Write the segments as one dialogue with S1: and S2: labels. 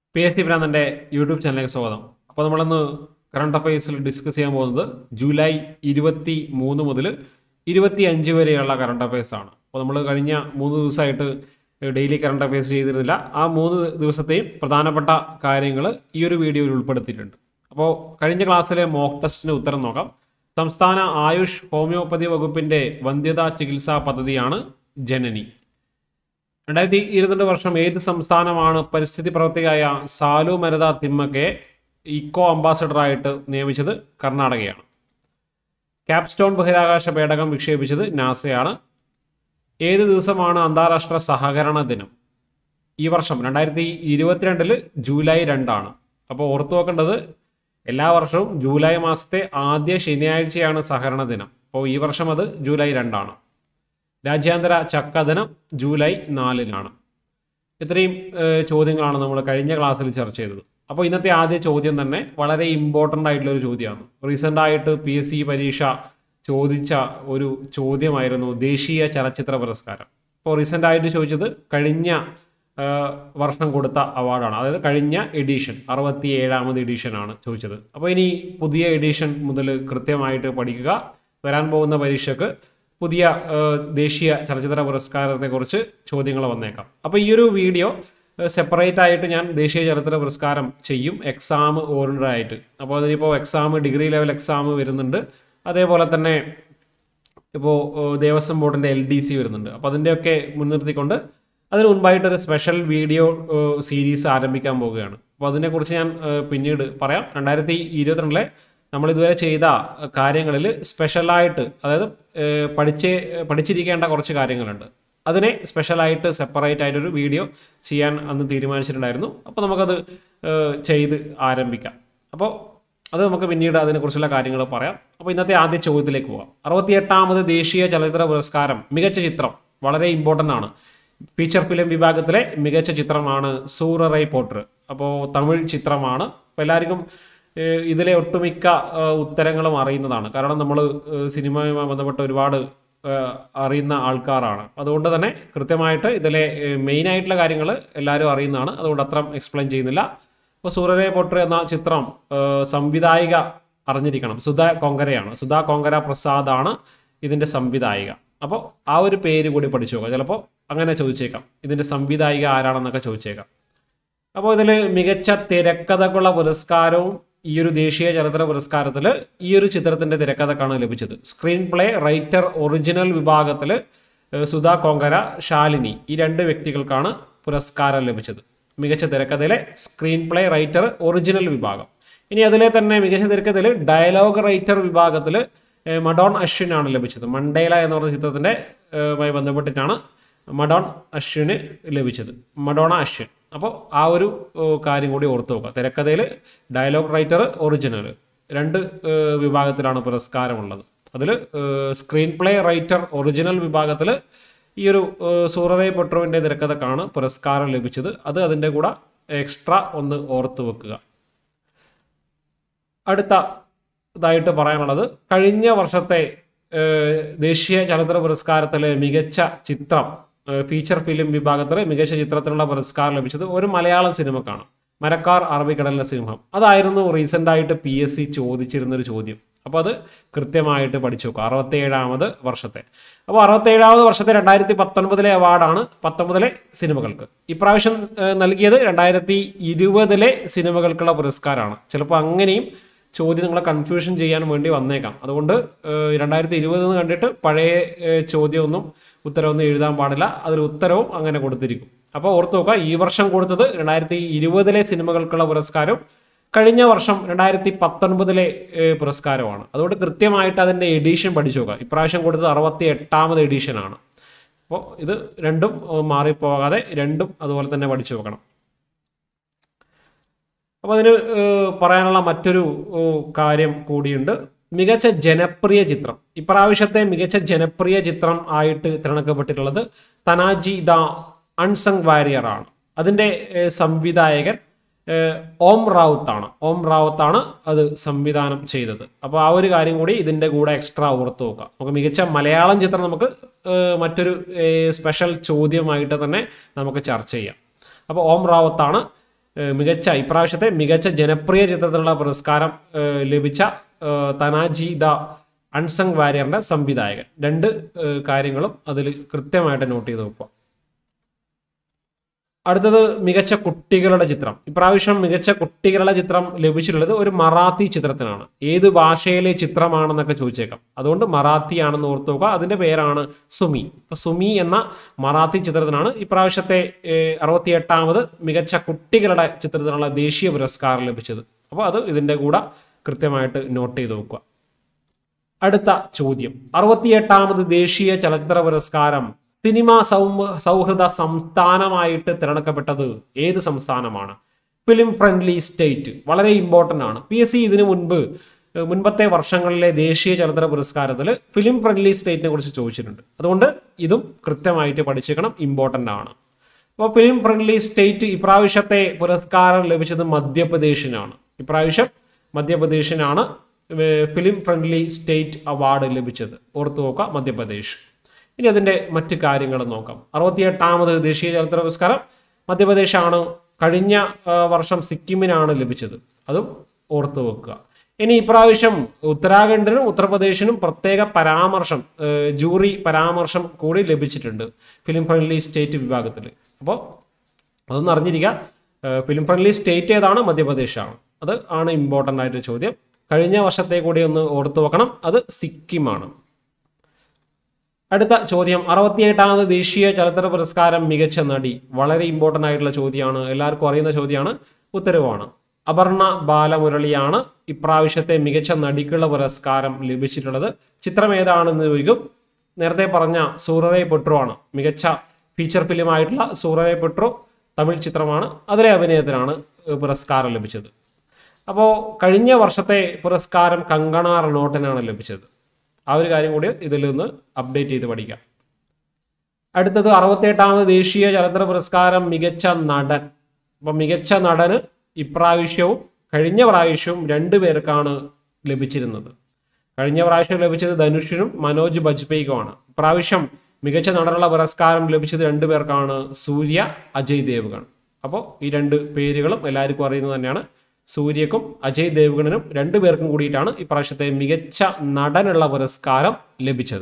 S1: P S C ഭ്രാന്തൻ്റെ YouTube ചാനലിലേക്ക് സ്വാഗതം അപ്പോൾ നമ്മളിന്ന് കറണ്ട് അഫയേഴ്സിൽ ഡിസ്കസ് ചെയ്യാൻ പോകുന്നത് ജൂലൈ ഇരുപത്തി മൂന്ന് മുതൽ ഇരുപത്തി അഞ്ച് വരെയുള്ള കറണ്ട് അഫയേഴ്സ് ആണ് അപ്പോൾ നമ്മൾ കഴിഞ്ഞ മൂന്ന് ദിവസമായിട്ട് ഡെയിലി കറണ്ട് അഫയേഴ്സ് ചെയ്തിരുന്നില്ല ആ മൂന്ന് ദിവസത്തെയും പ്രധാനപ്പെട്ട കാര്യങ്ങൾ ഈ ഒരു വീഡിയോയിൽ ഉൾപ്പെടുത്തിയിട്ടുണ്ട് അപ്പോൾ കഴിഞ്ഞ ക്ലാസ്സിലെ മോക്ക് ടെസ്റ്റിന് ഉത്തരം നോക്കാം സംസ്ഥാന ആയുഷ് ഹോമിയോപ്പതി വകുപ്പിന്റെ വന്ധ്യതാ ചികിത്സാ പദ്ധതിയാണ് ജനനി രണ്ടായിരത്തി ഇരുപത്തിരണ്ട് വർഷം ഏത് സംസ്ഥാനമാണ് പരിസ്ഥിതി പ്രവർത്തകയായ സാലു മരത തിമ്മക്കെ ഇക്കോ അംബാസഡറായിട്ട് നിയമിച്ചത് കർണാടകയാണ് ക്യാപ്സ്റ്റോൺ ബഹിരാകാശ പേടകം വിക്ഷേപിച്ചത് നാസയാണ് ഏത് ദിവസമാണ് അന്താരാഷ്ട്ര സഹകരണ ദിനം ഈ വർഷം രണ്ടായിരത്തി ഇരുപത്തിരണ്ടില് ജൂലൈ രണ്ടാണ് അപ്പോൾ ഓർത്തു വെക്കേണ്ടത് എല്ലാ വർഷവും ജൂലൈ മാസത്തെ ആദ്യ ശനിയാഴ്ചയാണ് സഹകരണ ദിനം അപ്പോൾ ഈ വർഷം അത് ജൂലൈ രണ്ടാണ് രാജ്യാന്തര ചക്ക ദിനം ജൂലൈ നാലിനാണ് ഇത്രയും ഏഹ്, ചോദ്യങ്ങളാണ് നമ്മൾ കഴിഞ്ഞ ക്ലാസ്സിൽ ചർച്ച ചെയ്തത് അപ്പോൾ ഇന്നത്തെ ആദ്യ ചോദ്യം തന്നെ വളരെ ഇമ്പോർട്ടൻ്റ് ആയിട്ടുള്ള ഒരു ചോദ്യമാണ് റീസെൻ്റ് ആയിട്ട് പി എസ് സി പരീക്ഷ ചോദിച്ച ഒരു ചോദ്യമായിരുന്നു ദേശീയ ചലച്ചിത്ര പുരസ്കാരം അപ്പോൾ റീസെൻ്റ് ആയിട്ട് ചോദിച്ചത് കഴിഞ്ഞ ഏഹ്, വർഷം കൊടുത്ത അവാർഡാണ് അതായത് കഴിഞ്ഞ എഡിഷൻ അറുപത്തി ഏഴാമത് എഡിഷനാണ് ചോദിച്ചത് അപ്പോൾ ഇനി പുതിയ എഡിഷൻ മുതൽ കൃത്യമായിട്ട് പഠിക്കുക വരാൻ പോകുന്ന പരീക്ഷയ്ക്ക് പുതിയ ഏഹ്, ദേശീയ ചലച്ചിത്ര പുരസ്കാരത്തെക്കുറിച്ച് ചോദ്യങ്ങൾ വന്നേക്കാം അപ്പോൾ ഈ ഒരു വീഡിയോ സെപ്പറേറ്റ് ആയിട്ട് ഞാൻ ദേശീയ ചലച്ചിത്ര പുരസ്കാരം ചെയ്യും എക്സാം ഓറിയൻറ്റഡ് ആയിട്ട് അപ്പോൾ അതിനിപ്പോൾ എക്സാം ഡിഗ്രി ലെവൽ എക്സാം വരുന്നുണ്ട് അതേപോലെ തന്നെ ഇപ്പോൾ ദേവസ്വം ബോർഡിൻ്റെ എൽ ഡി സി വരുന്നുണ്ട് അപ്പോൾ അതിൻ്റെയൊക്കെ മുൻനിർത്തിക്കൊണ്ട് അതിന് മുൻപായിട്ടൊരു സ്പെഷ്യൽ വീഡിയോ സീരീസ് ആരംഭിക്കാൻ പോവുകയാണ് അപ്പോൾ അതിനെക്കുറിച്ച് ഞാൻ ഏഹ്, പിന്നീട് പറയാം രണ്ടായിരത്തി ഇരുപത്തിരണ്ടിലെ നമ്മൾ ഇതുവരെ ചെയ്ത കാര്യങ്ങളിൽ സ്പെഷ്യലായിട്ട് അതായത് ഏഹ്, പഠിച്ച് പഠിച്ചിരിക്കേണ്ട കുറച്ച് കാര്യങ്ങളുണ്ട് അതിനെ സ്പെഷ്യലായിട്ട് സെപ്പറേറ്റ് ആയിട്ടൊരു വീഡിയോ ചെയ്യാൻ അന്ന് തീരുമാനിച്ചിട്ടുണ്ടായിരുന്നു അപ്പോൾ നമുക്കത് ഏഹ്, ചെയ്ത് ആരംഭിക്കാം അപ്പോൾ അത് നമുക്ക് പിന്നീട് അതിനെക്കുറിച്ചുള്ള കാര്യങ്ങൾ പറയാം അപ്പോൾ ഇന്നത്തെ ആദ്യ ചോദ്യത്തിലേക്ക് പോകാം അറുപത്തിയെട്ടാമത് ദേശീയ ചലച്ചിത്ര പുരസ്കാരം മികച്ച ചിത്രം വളരെ ഇമ്പോർട്ടൻ്റ് ആണ് ഫീച്ചർ ഫിലിം വിഭാഗത്തിലെ മികച്ച ചിത്രമാണ് സൂററൈ പോട്ടർ അപ്പോൾ തമിഴ് ചിത്രമാണ് അപ്പോൾ എല്ലാവർക്കും ഏഹ്, ഇതിലെ ഒട്ടുമിക്ക ഏഹ്, ഉത്തരങ്ങളും അറിയുന്നതാണ് കാരണം നമ്മൾ സിനിമയുമായി ബന്ധപ്പെട്ട ഒരുപാട് ഏഹ്, അറിയുന്ന ആൾക്കാരാണ് അതുകൊണ്ട് തന്നെ കൃത്യമായിട്ട് ഇതിലെ മെയിൻ ആയിട്ടുള്ള കാര്യങ്ങൾ എല്ലാവരും അറിയുന്നതാണ് അതുകൊണ്ട് അത്ര എക്സ്പ്ലെയിൻ ചെയ്യുന്നില്ല ഇപ്പോൾ സൂര്യരെ പൊട്ടർ എന്ന ചിത്രം ഏഹ്, സംവിധായിക അറിഞ്ഞിരിക്കണം സുധ കൊങ്കരയാണ് സുധ കൊങ്കര പ്രസാദ് ആണ് ഇതിൻ്റെ സംവിധായിക അപ്പോൾ ആ ഒരു പേര് കൂടി പഠിച്ചു നോക്കാം ചിലപ്പോൾ അങ്ങനെ ചോദിച്ചേക്കാം ഇതിൻ്റെ സംവിധായിക ആരാണെന്നൊക്കെ ചോദിച്ചേക്കാം അപ്പോൾ ഇതിൽ മികച്ച തിരക്കഥക്കുള്ള പുരസ്കാരവും ഈ ഒരു ദേശീയ ചലച്ചിത്ര പുരസ്കാരത്തിൽ ഈ ഒരു ചിത്രത്തിന്റെ തിരക്കഥക്കാണ് ലഭിച്ചത് സ്ക്രീൻ പ്ലേ റൈറ്റർ ഒറിജിനൽ വിഭാഗത്തിൽ സുധാ കോങ്കര ശാലിനി ഈ രണ്ട് വ്യക്തികൾക്കാണ് പുരസ്കാരം ലഭിച്ചത് മികച്ച തിരക്കഥയിലെ സ്ക്രീൻ പ്ലേ റൈറ്റർ ഒറിജിനൽ വിഭാഗം ഇനി അതിലെ തന്നെ മികച്ച തിരക്കഥയിൽ ഡയലോഗ് റൈറ്റർ വിഭാഗത്തിൽ മഡോൺ അശ്വിനാണ് ലഭിച്ചത് മണ്ടേല എന്ന് പറഞ്ഞ ചിത്രത്തിന്റെ ഏഹ്, മായി ബന്ധപ്പെട്ടിട്ടാണ് മഡോൺ അശ്വിന് ലഭിച്ചത് മഡോണ അശ്വിൻ അപ്പോൾ ആ ഒരു ഏഹ്, കാര്യം കൂടി ഓർത്ത് നോക്കുക തിരക്കഥയിൽ ഡയലോഗ് റൈറ്റർ ഒറിജിനൽ രണ്ട് ഏഹ്, വിഭാഗത്തിലാണ് പുരസ്കാരമുള്ളത് അതിൽ സ്ക്രീൻ പ്ലേ റൈറ്റർ ഒറിജിനൽ വിഭാഗത്തിൽ ഈ ഒരു ഏഹ്, സൂറവേ പൊട്രോവിൻ്റെ തിരക്കഥക്കാണ് പുരസ്കാരം ലഭിച്ചത് അത് അതിൻ്റെ കൂടെ എക്സ്ട്രാ ഒന്ന് ഓർത്ത് വെക്കുക അടുത്ത ഇതായിട്ട് പറയാനുള്ളത് കഴിഞ്ഞ വർഷത്തെ ഏഹ്, ദേശീയ ചലച്ചിത്ര പുരസ്കാരത്തിലെ മികച്ച ചിത്രം ഏഹ്, ഫീച്ചർ ഫിലിം വിഭാഗത്തിൽ മികച്ച ചിത്രത്തിനുള്ള പുരസ്കാരം ലഭിച്ചത് ഒരു മലയാളം സിനിമക്കാണ് മരക്കാർ അറബിക്കടലിലെ സിംഹം അതായിരുന്നു റീസെൻ്റ് ആയിട്ട് പി എസ് സി ചോദിച്ചിരുന്നൊരു ചോദ്യം അപ്പോൾ അത് കൃത്യമായിട്ട് പഠിച്ചു നോക്കുക അറുപത്തേഴാമത് വർഷത്തെ അപ്പോൾ അറുപത്തേഴാമത് വർഷത്തെ രണ്ടായിരത്തി പത്തൊൻപതിലെ അവാർഡാണ് പത്തൊമ്പതിലെ സിനിമകൾക്ക് ഇപ്രാവശ്യം ഏഹ്, നൽകിയത് രണ്ടായിരത്തി ഇരുപതിലെ സിനിമകൾക്കുള്ള പുരസ്കാരമാണ് ചിലപ്പോൾ അങ്ങനെയും ചോദ്യം നിങ്ങളെ കൺഫ്യൂഷൻ ചെയ്യാൻ വേണ്ടി വന്നേക്കാം അതുകൊണ്ട് ഏഹ്, രണ്ടായിരത്തി ഇരുപത് എന്ന് കണ്ടിട്ട് പഴയ ഏഹ്, ചോദ്യമൊന്നും ഉത്തരവൊന്നും എഴുതാൻ പാടില്ല അതിൽ ഉത്തരവും അങ്ങനെ കൊടുത്തിരിക്കും അപ്പോൾ ഓർത്ത് നോക്കുക ഈ വർഷം കൊടുത്തത് രണ്ടായിരത്തി ഇരുപതിലെ സിനിമകൾക്കുള്ള പുരസ്കാരം കഴിഞ്ഞ വർഷം രണ്ടായിരത്തി പത്തൊൻപതിലെ ഏഹ്, പുരസ്കാരമാണ് അതുകൊണ്ട് കൃത്യമായിട്ട് അതിൻ്റെ എഡീഷൻ പഠിച്ചു നോക്കുക ഇപ്രാവശ്യം കൊടുത്തത് അറുപത്തി എട്ടാമത് എഡീഷനാണ് അപ്പോൾ ഇത് രണ്ടും ഏഹ്, മാറിപ്പോകാതെ രണ്ടും അതുപോലെ തന്നെ പഠിച്ചു നോക്കണം അപ്പോൾ അതിന് ഏഹ്, പറയാനുള്ള മറ്റൊരു ഏഹ്, കാര്യം കൂടിയുണ്ട് മികച്ച ജനപ്രിയ ചിത്രം ഇപ്രാവശ്യത്തെ മികച്ച ജനപ്രിയ ചിത്രം ആയിട്ട് തിരഞ്ഞെടുക്കപ്പെട്ടിട്ടുള്ളത് തനാജി ദ അൺസങ് വാരിയർ ആണ് അതിൻ്റെ ഏഹ്, സംവിധായകൻ ഏഹ്, ഓം റാവുത്ത് ആണ് ഓം റാവുത്ത് ആണ് അത് സംവിധാനം ചെയ്തത് അപ്പോൾ ആ ഒരു കാര്യം കൂടി ഇതിൻ്റെ കൂടെ എക്സ്ട്രാ ഓർത്ത് നോക്കുക നമുക്ക് മികച്ച മലയാളം ചിത്രം നമുക്ക് ഏഹ്, മറ്റൊരു ഏഹ്, സ്പെഷ്യൽ ചോദ്യമായിട്ട് തന്നെ നമുക്ക് ചർച്ച ചെയ്യാം അപ്പോൾ ഓം റാവത്താണ് ഏഹ് മികച്ച ഇപ്രാവശ്യത്തെ മികച്ച ജനപ്രിയ ചിത്രത്തിനുള്ള പുരസ്കാരം ഏഹ് ലഭിച്ച ഏഹ് തനാജി ദ അൺസങ് വാരിയറിന്റെ സംവിധായകൻ രണ്ട് ഏഹ് കാര്യങ്ങളും അതിൽ കൃത്യമായിട്ട് നോട്ട് ചെയ്ത് നോക്കുക അടുത്തത് മികച്ച കുട്ടികളുടെ ചിത്രം ഇപ്രാവശ്യം മികച്ച കുട്ടികളുടെ ചിത്രം ലഭിച്ചിട്ടുള്ളത് ഒരു മറാത്തി ചിത്രത്തിനാണ് ഏത് ഭാഷയിലെ ചിത്രമാണെന്നൊക്കെ ചോദിച്ചേക്കാം അതുകൊണ്ട് മറാത്തിയാണെന്ന് ഓർത്ത് നോക്കുക അതിന്റെ പേരാണ് സുമി അപ്പൊ സുമി എന്ന മറാത്തി ചിത്രത്തിനാണ് ഇപ്രാവശ്യത്തെ ഏഹ്, അറുപത്തിയെട്ടാമത് മികച്ച കുട്ടികളുടെ ചിത്രത്തിനുള്ള ദേശീയ പുരസ്കാരം ലഭിച്ചത് അപ്പോൾ അത് ഇതിന്റെ കൂടെ കൃത്യമായിട്ട് നോട്ട് ചെയ്ത് നോക്കുക അടുത്ത ചോദ്യം അറുപത്തിയെട്ടാമത് ദേശീയ ചലച്ചിത്ര പുരസ്കാരം സിനിമ സൗ സൗഹൃദ സംസ്ഥാനമായിട്ട് തിരഞ്ഞെടുക്കപ്പെട്ടത് ഏത് സംസ്ഥാനമാണ് ഫിലിം ഫ്രണ്ട്ലി സ്റ്റേറ്റ് വളരെ ഇമ്പോർട്ടൻ്റ് ആണ് പി എസ് സി ഇതിനു മുൻപ് ഏഹ്, മുൻപത്തെ വർഷങ്ങളിലെ ദേശീയ ചലച്ചിത്ര പുരസ്കാരത്തിൽ ഫിലിം ഫ്രണ്ട്ലി സ്റ്റേറ്റിനെ കുറിച്ച് ചോദിച്ചിട്ടുണ്ട് അതുകൊണ്ട് ഇതും കൃത്യമായിട്ട് പഠിച്ചേക്കണം ഇമ്പോർട്ടൻ്റ് ആണ് അപ്പോൾ ഫിലിം ഫ്രണ്ട്ലി സ്റ്റേറ്റ് ഇപ്രാവശ്യത്തെ പുരസ്കാരം ലഭിച്ചത് മധ്യപ്രദേശിനാണ് ഇപ്രാവശ്യം മധ്യപ്രദേശിനാണ് ഏർ ഫിലിം ഫ്രണ്ട്ലി സ്റ്റേറ്റ് അവാർഡ് ലഭിച്ചത് ഓർത്തു നോക്കുക മധ്യപ്രദേശ് ഇനി അതിൻ്റെ മറ്റ് കാര്യങ്ങൾ നോക്കാം അറുപത്തിയെട്ടാമത് ദേശീയ ചലച്ചിത്ര പുരസ്കാരം മധ്യപ്രദേശാണ് കഴിഞ്ഞ ആ, വർഷം സിക്കിമിനാണ് ലഭിച്ചത് അതും ഓർത്തു വെക്കുക ഇനി ഇപ്രാവശ്യം ഉത്തരാഖണ്ഡിനും ഉത്തർപ്രദേശിനും പ്രത്യേക പരാമർശം ഏർ ജൂറി പരാമർശം കൂടി ലഭിച്ചിട്ടുണ്ട് ഫിലിം ഫ്രണ്ട്ലി സ്റ്റേറ്റ് വിഭാഗത്തിൽ അപ്പോൾ അതൊന്ന് അറിഞ്ഞിരിക്കുക ഏഹ് ഫിലിം ഫ്രണ്ട്ലി സ്റ്റേറ്റ് ഏതാണ് മധ്യപ്രദേശാണ് അത് ആണ് ഇമ്പോർട്ടൻ്റ് ആയിട്ട് ചോദ്യം കഴിഞ്ഞ വർഷത്തെ കൂടി ഒന്ന് ഓർത്തു വെക്കണം അത് സിക്കിമാണ് അടുത്ത ചോദ്യം അറുപത്തിയെട്ടാമത് ദേശീയ ചലച്ചിത്ര പുരസ്കാരം മികച്ച നടി വളരെ ഇമ്പോർട്ടൻ്റ് ആയിട്ടുള്ള ചോദ്യമാണ് എല്ലാവർക്കും അറിയുന്ന ചോദ്യമാണ് ഉത്തരവാണ് അപർണ ബാലമുരളിയാണ് ഇപ്രാവശ്യത്തെ മികച്ച നടിക്കുള്ള പുരസ്കാരം ലഭിച്ചിട്ടുള്ളത് ചിത്രം ഏതാണെന്ന് ചോദിക്കും നേരത്തെ പറഞ്ഞ സൂററെ പെട്രോ ആണ് മികച്ച ഫീച്ചർ ഫിലിം ആയിട്ടുള്ള സൂററെ പെട്രോ തമിഴ് ചിത്രമാണ് അതിലെ അഭിനയത്തിനാണ് ഏഹ് പുരസ്കാരം ലഭിച്ചത് അപ്പോൾ കഴിഞ്ഞ വർഷത്തെ പുരസ്കാരം കങ്കണ റണോട്ടിനാണ് ലഭിച്ചത് ആ ഒരു കാര്യം കൂടി ഇതിൽ നിന്ന് അപ്ഡേറ്റ് ചെയ്ത് പഠിക്കാം അടുത്തത് അറുപത്തിയെട്ടാമത് ദേശീയ ചലച്ചിത്ര പുരസ്കാരം മികച്ച നടൻ അപ്പം മികച്ച നടന് ഇപ്രാവശ്യവും കഴിഞ്ഞ പ്രാവശ്യവും രണ്ടു പേർക്കാണ് ലഭിച്ചിരുന്നത് കഴിഞ്ഞ പ്രാവശ്യം ലഭിച്ചത് ധനുഷിനും മനോജ് ബജ്പേയിക്കുമാണ് ഇപ്രാവശ്യം മികച്ച നടനുള്ള പുരസ്കാരം ലഭിച്ചത് രണ്ടു പേർക്കാണ് സൂര്യ അജയ് ദേവ്ഗൺ അപ്പോൾ ഈ രണ്ട് പേരുകളും എല്ലാവർക്കും അറിയുന്നത് തന്നെയാണ് സൂര്യക്കും അജയ് ദേവ്ഗണിനും രണ്ടു പേർക്കും കൂടിയിട്ടാണ് ഇപ്രാവശ്യത്തെ മികച്ച നടനുള്ള പുരസ്കാരം ലഭിച്ചത്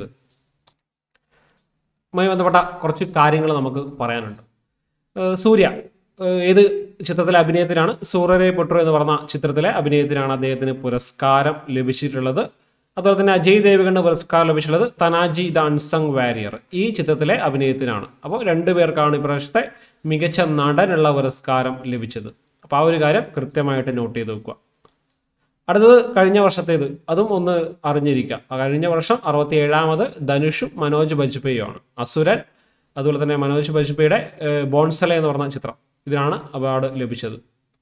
S1: മായി ബന്ധപ്പെട്ട കുറച്ച് കാര്യങ്ങൾ നമുക്ക് പറയാനുണ്ട് ഏഹ് സൂര്യ ഏഹ് ഏത് ചിത്രത്തിലെ അഭിനയത്തിനാണ് സൂര്യരെ പൊട്ടു എന്ന് പറഞ്ഞ ചിത്രത്തിലെ അഭിനയത്തിനാണ് അദ്ദേഹത്തിന് പുരസ്കാരം ലഭിച്ചിട്ടുള്ളത് അതുപോലെ തന്നെ അജയ് ദേവഗണ് പുരസ്കാരം ലഭിച്ചിട്ടുള്ളത് തനാജി ദ അൺസങ് വാരിയർ ഈ ചിത്രത്തിലെ അഭിനയത്തിനാണ് അപ്പോൾ രണ്ടു പേർക്കാണ് ഇപ്രാവശ്യത്തെ മികച്ച നടനുള്ള പുരസ്കാരം ലഭിച്ചത് അപ്പോൾ ആ ഒരു കാര്യം കൃത്യമായിട്ട് നോട്ട് ചെയ്ത് വെക്കുക അടുത്തത് കഴിഞ്ഞ വർഷത്തേത് അതും ഒന്ന് അറിഞ്ഞിരിക്കുക ആ കഴിഞ്ഞ വർഷം അറുപത്തി ഏഴാമത് ധനുഷും മനോജ് ബജ്പേയുമാണ് അസുരൻ അതുപോലെ തന്നെ മനോജ് ബജ്പേയുടെ ഏഹ്, ബോൺസലെ എന്ന് പറഞ്ഞ ചിത്രം ഇതിനാണ് അവാർഡ് ലഭിച്ചത്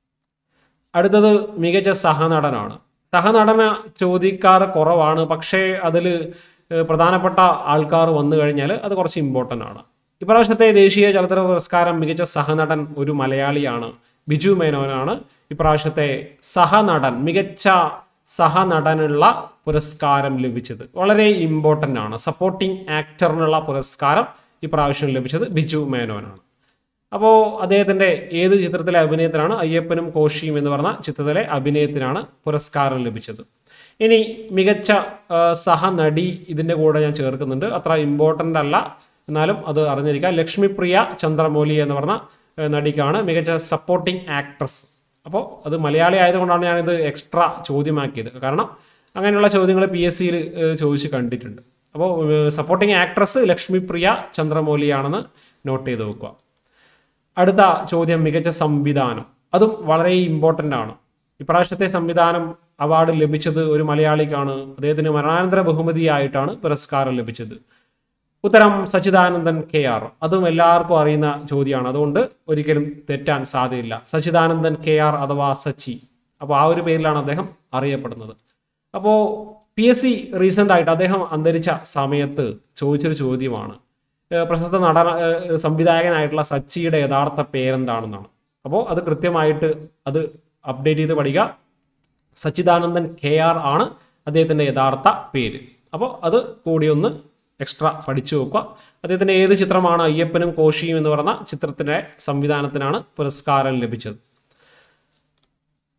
S1: അടുത്തത് മികച്ച സഹനടനാണ് സഹനടന ചോദിക്കാറ് കുറവാണ് പക്ഷേ അതിൽ പ്രധാനപ്പെട്ട ആൾക്കാർ വന്നു കഴിഞ്ഞാൽ അത് കുറച്ച് ഇമ്പോർട്ടൻ്റ് ആണ് ഇപ്രാവശ്യത്തെ ദേശീയ ചലച്ചിത്ര പുരസ്കാരം മികച്ച സഹനടൻ ഒരു മലയാളിയാണ് ബിജു മേനോനാണ് ഇപ്രാവശ്യത്തെ സഹനടൻ മികച്ച സഹനടനുള്ള പുരസ്കാരം ലഭിച്ചത് വളരെ ഇമ്പോർട്ടൻ്റ് ആണ് സപ്പോർട്ടിംഗ് ആക്ടറിനുള്ള പുരസ്കാരം ഇപ്രാവശ്യം ലഭിച്ചത് ബിജു മേനോനാണ് അപ്പോൾ അദ്ദേഹത്തിൻ്റെ ഏത് ചിത്രത്തിലെ അഭിനയത്തിനാണ് അയ്യപ്പനും കോശിയും എന്ന് പറഞ്ഞ ചിത്രത്തിലെ അഭിനയത്തിനാണ് പുരസ്കാരം ലഭിച്ചത് ഇനി മികച്ച ആ, സഹനടി ഇതിൻ്റെ കൂടെ ഞാൻ ചേർക്കുന്നുണ്ട് അത്ര ഇമ്പോർട്ടൻ്റ് അല്ല എന്നാലും അത് അറിഞ്ഞിരിക്കുക ലക്ഷ്മിപ്രിയ ചന്ദ്രമൗലി എന്ന് പറഞ്ഞ ആ, നടിക്കാണ് മികച്ച സപ്പോർട്ടിംഗ് ആക്ട്രസ് അപ്പോൾ അത് മലയാളി ആയതുകൊണ്ടാണ് ഞാനിത് എക്സ്ട്രാ ചോദ്യമാക്കിയത് കാരണം അങ്ങനെയുള്ള ചോദ്യങ്ങൾ പി എസ് സിയിൽ ചോദിച്ച് കണ്ടിട്ടുണ്ട് അപ്പോൾ സപ്പോർട്ടിംഗ് ആക്ട്രസ് ലക്ഷ്മിപ്രിയ ചന്ദ്രമൗലിയാണെന്ന് നോട്ട് ചെയ്ത് വെക്കുക അടുത്ത ചോദ്യം മികച്ച സംവിധാനം അതും വളരെ ഇമ്പോർട്ടൻ്റ് ആണ് ഇപ്രാവശ്യത്തെ സംവിധാനം അവാർഡ് ലഭിച്ചത് ഒരു മലയാളിക്കാണ് അദ്ദേഹത്തിന് മരണാനന്തര ബഹുമതിയായിട്ടാണ് പുരസ്കാരം ലഭിച്ചത് ഉത്തരം സച്ചിദാനന്ദൻ കെ ആർ അതും എല്ലാവർക്കും അറിയുന്ന ചോദ്യമാണ് അതുകൊണ്ട് ഒരിക്കലും തെറ്റാൻ സാധ്യതയില്ല സച്ചിദാനന്ദൻ കെ ആർ അഥവാ സച്ചി അപ്പോൾ ആ ഒരു പേരിലാണ് അദ്ദേഹം അറിയപ്പെടുന്നത് അപ്പോൾ പി എസ് സി റീസെൻ്റ് ആയിട്ട് അദ്ദേഹം അന്തരിച്ച സമയത്ത് ചോദിച്ചൊരു ചോദ്യമാണ് ഏഹ് പ്രശസ്ത നടന ഏഹ് സംവിധായകനായിട്ടുള്ള സച്ചിയുടെ യഥാർത്ഥ പേരെന്താണെന്നാണ് അപ്പോൾ അത് കൃത്യമായിട്ട് അത് അപ്ഡേറ്റ് ചെയ്ത് പഠിക്കുക സച്ചിദാനന്ദൻ കെ ആർ ആണ് അദ്ദേഹത്തിൻ്റെ യഥാർത്ഥ പേര് അപ്പോൾ അത് കൂടി ഒന്ന് എക്സ്ട്രാ പഠിച്ചു വെക്കുക അദ്ദേഹത്തിൻ്റെ ഏത് ചിത്രമാണ് അയ്യപ്പനും കോശിയും എന്ന് പറഞ്ഞ ചിത്രത്തിൻ്റെ സംവിധാനത്തിനാണ് പുരസ്കാരം ലഭിച്ചത്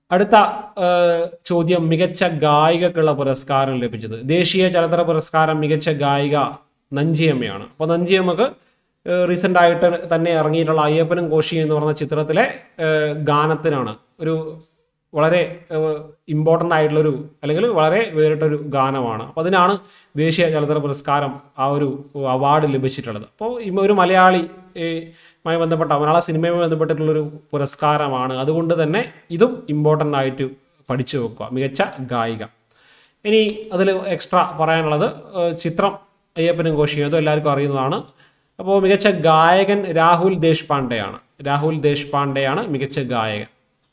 S1: അടുത്ത ആ, ചോദ്യം മികച്ച ഗായികക്കുള്ള പുരസ്കാരം ലഭിച്ചത് ദേശീയ ചലച്ചിത്ര പുരസ്കാരം മികച്ച ഗായിക നഞ്ചിയമ്മയാണ് അപ്പോൾ നഞ്ചിയമ്മക്ക് റീസെൻ്റ് ആയിട്ട് തന്നെ ഇറങ്ങിയിട്ടുള്ള അയ്യപ്പനും കോശി എന്ന് പറഞ്ഞ ചിത്രത്തിലെ ആ, ഗാനത്തിനാണ് ഒരു വളരെ ഇമ്പോർട്ടൻ്റ് ആയിട്ടുള്ളൊരു അല്ലെങ്കിൽ വളരെ വേറിട്ടൊരു ഗാനമാണ് അപ്പോൾ അതിനാണ് ദേശീയ ചലച്ചിത്ര പുരസ്കാരം ആ ഒരു അവാർഡ് ലഭിച്ചിട്ടുള്ളത് അപ്പോൾ ഈ ഒരു മലയാളി ഏ, മായി ബന്ധപ്പെട്ട മലയാള സിനിമയുമായി ബന്ധപ്പെട്ടിട്ടുള്ളൊരു പുരസ്കാരമാണ് അതുകൊണ്ട് തന്നെ ഇതും ഇമ്പോർട്ടൻ്റ് ആയിട്ട് പഠിച്ചു വെക്കുക മികച്ച ഗായിക ഇനി അതിൽ എക്സ്ട്രാ പറയാനുള്ളത് ഏഹ്, ചിത്രം അയ്യപ്പനും കോശിയും അതും എല്ലാവർക്കും അറിയുന്നതാണ് അപ്പോൾ മികച്ച ഗായകൻ രാഹുൽ ദേശ്പാണ്ഡെയാണ് രാഹുൽ ദേശ്പാണ്ഡെയാണ് മികച്ച ഗായകൻ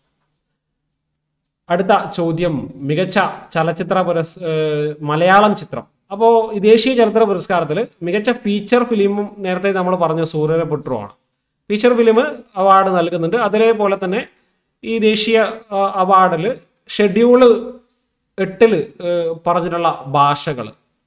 S1: അടുത്ത ചോദ്യം മികച്ച ചലച്ചിത്ര പുരസ് ഏഹ് മലയാളം ചിത്രം അപ്പോൾ ഈ ദേശീയ ചലച്ചിത്ര പുരസ്കാരത്തിൽ മികച്ച ഫീച്ചർ ഫിലിമും നേരത്തെ നമ്മൾ പറഞ്ഞ സൂര്യരപുത്രമാണ് ഫീച്ചർ ഫിലിം അവാർഡ് നൽകുന്നുണ്ട് അതേപോലെ തന്നെ ഈ ദേശീയ അവാർഡിൽ ഷെഡ്യൂള് എട്ടിൽ പറഞ്ഞിട്ടുള്ള ഭാഷകൾ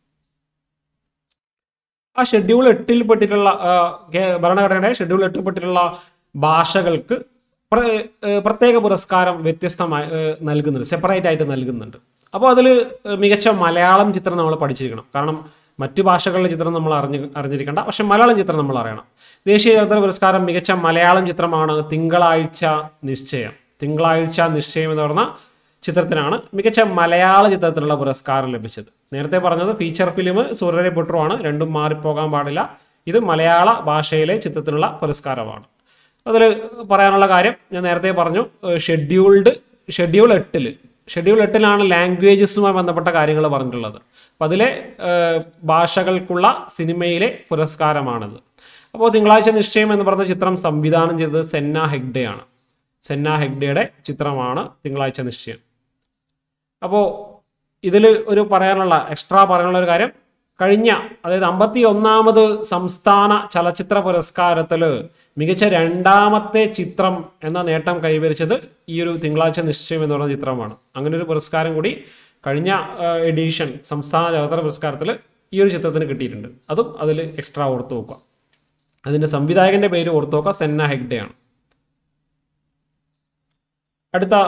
S1: ആ ഷെഡ്യൂൾ എട്ടിൽ പെട്ടിട്ടുള്ള ആ, കേ- ഭരണഘടനയുടെ ഷെഡ്യൂൾ എട്ടിൽ പെട്ടിട്ടുള്ള ഭാഷകൾക്ക് പ്ര- ഏഹ് പ്രത്യേക പുരസ്കാരം വ്യത്യസ്തമായി ഏഹ് നൽകുന്നുണ്ട് സെപ്പറേറ്റ് ആയിട്ട് നൽകുന്നുണ്ട് അപ്പോൾ അതിൽ മികച്ച മലയാളം ചിത്രം നമ്മൾ പഠിച്ചിരിക്കണം കാരണം മറ്റു ഭാഷകളിലെ ചിത്രം നമ്മൾ അറിഞ്ഞ് അറിഞ്ഞിരിക്കേണ്ട പക്ഷെ മലയാളം ചിത്രം നമ്മൾ അറിയണം ദേശീയ ചലച്ചിത്ര പുരസ്കാരം മികച്ച മലയാളം ചിത്രമാണ് തിങ്കളാഴ്ച നിശ്ചയം തിങ്കളാഴ്ച നിശ്ചയം എന്ന് പറഞ്ഞ ചിത്രത്തിനാണ് മികച്ച മലയാള ചിത്രത്തിനുള്ള പുരസ്കാരം ലഭിച്ചത് നേരത്തെ പറഞ്ഞത് ഫീച്ചർ ഫിലിം സൂര്യരെ പുട്ടുമാണ് രണ്ടും മാറിപ്പോകാൻ പാടില്ല ഇത് മലയാള ഭാഷയിലെ ചിത്രത്തിനുള്ള പുരസ്കാരമാണ് അതിൽ പറയാനുള്ള കാര്യം ഞാൻ നേരത്തെ പറഞ്ഞു ഷെഡ്യൂൾഡ് ഷെഡ്യൂൾ എട്ടിൽ ഷെഡ്യൂൾ എട്ടിലാണ് ലാംഗ്വേജസുമായി ബന്ധപ്പെട്ട കാര്യങ്ങൾ പറഞ്ഞിട്ടുള്ളത് അപ്പം അതിലെ ഏഹ്, ഭാഷകൾക്കുള്ള സിനിമയിലെ പുരസ്കാരമാണിത് അപ്പോൾ തിങ്കളാഴ്ച നിശ്ചയം എന്ന് പറഞ്ഞ ചിത്രം സംവിധാനം ചെയ്തത് സെന്ന ഹെഗ്ഡെയാണ് സെന്ന ഹെഗ്ഡെയുടെ ചിത്രമാണ് തിങ്കളാഴ്ച നിശ്ചയം അപ്പോൾ ഇതിൽ ഒരു പറയാനുള്ള എക്സ്ട്രാ പറയാനുള്ള ഒരു കാര്യം കഴിഞ്ഞ അതായത് അമ്പത്തി ഒന്നാമത് സംസ്ഥാന ചലച്ചിത്ര പുരസ്കാരത്തിൽ മികച്ച രണ്ടാമത്തെ ചിത്രം എന്ന നേട്ടം കൈവരിച്ചത് ഈ ഒരു തിങ്കളാഴ്ച നിശ്ചയം എന്ന് പറയുന്ന ചിത്രമാണ് അങ്ങനെ ഒരു പുരസ്കാരം കൂടി കഴിഞ്ഞ എഡീഷൻ സംസ്ഥാന ചലച്ചിത്ര പുരസ്കാരത്തിൽ ഈ ഒരു ചിത്രത്തിന് കിട്ടിയിട്ടുണ്ട് അതും അതിൽ എക്സ്ട്രാ ഓർത്ത് നോക്കുക അതിൻ്റെ സംവിധായകന്റെ പേര് ഓർത്ത് നോക്കുക സെന്ന ഹെഗ്ഡെയാണ് അടുത്ത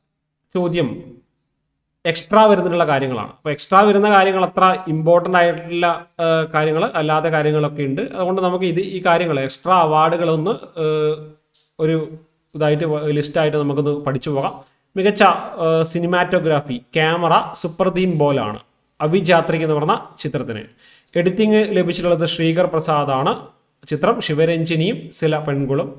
S1: ചോദ്യം എക്സ്ട്രാ വരുന്നിട്ടുള്ള കാര്യങ്ങളാണ് അപ്പോൾ എക്സ്ട്രാ വരുന്ന കാര്യങ്ങൾ അത്ര ഇമ്പോർട്ടൻ്റ് ആയിട്ടുള്ള കാര്യങ്ങൾ അല്ലാത്ത കാര്യങ്ങളൊക്കെ ഉണ്ട് അതുകൊണ്ട് നമുക്ക് ഇത് ഈ കാര്യങ്ങൾ എക്സ്ട്രാ അവാർഡുകളൊന്ന് ഏഹ്, ഒരു ഇതായിട്ട് ലിസ്റ്റായിട്ട് നമുക്കൊന്ന് പഠിച്ചു പോകാം മികച്ച സിനിമാറ്റോഗ്രാഫി ക്യാമറ സുപ്രദീം ബോലാണ് അഭിജാത്രിക് എന്ന് പറഞ്ഞ ചിത്രത്തിന് എഡിറ്റിംഗ് ലഭിച്ചിട്ടുള്ളത് ശ്രീകർ പ്രസാദാണ് ചിത്രം ശിവരഞ്ജിനിയും സില പെൺകുളും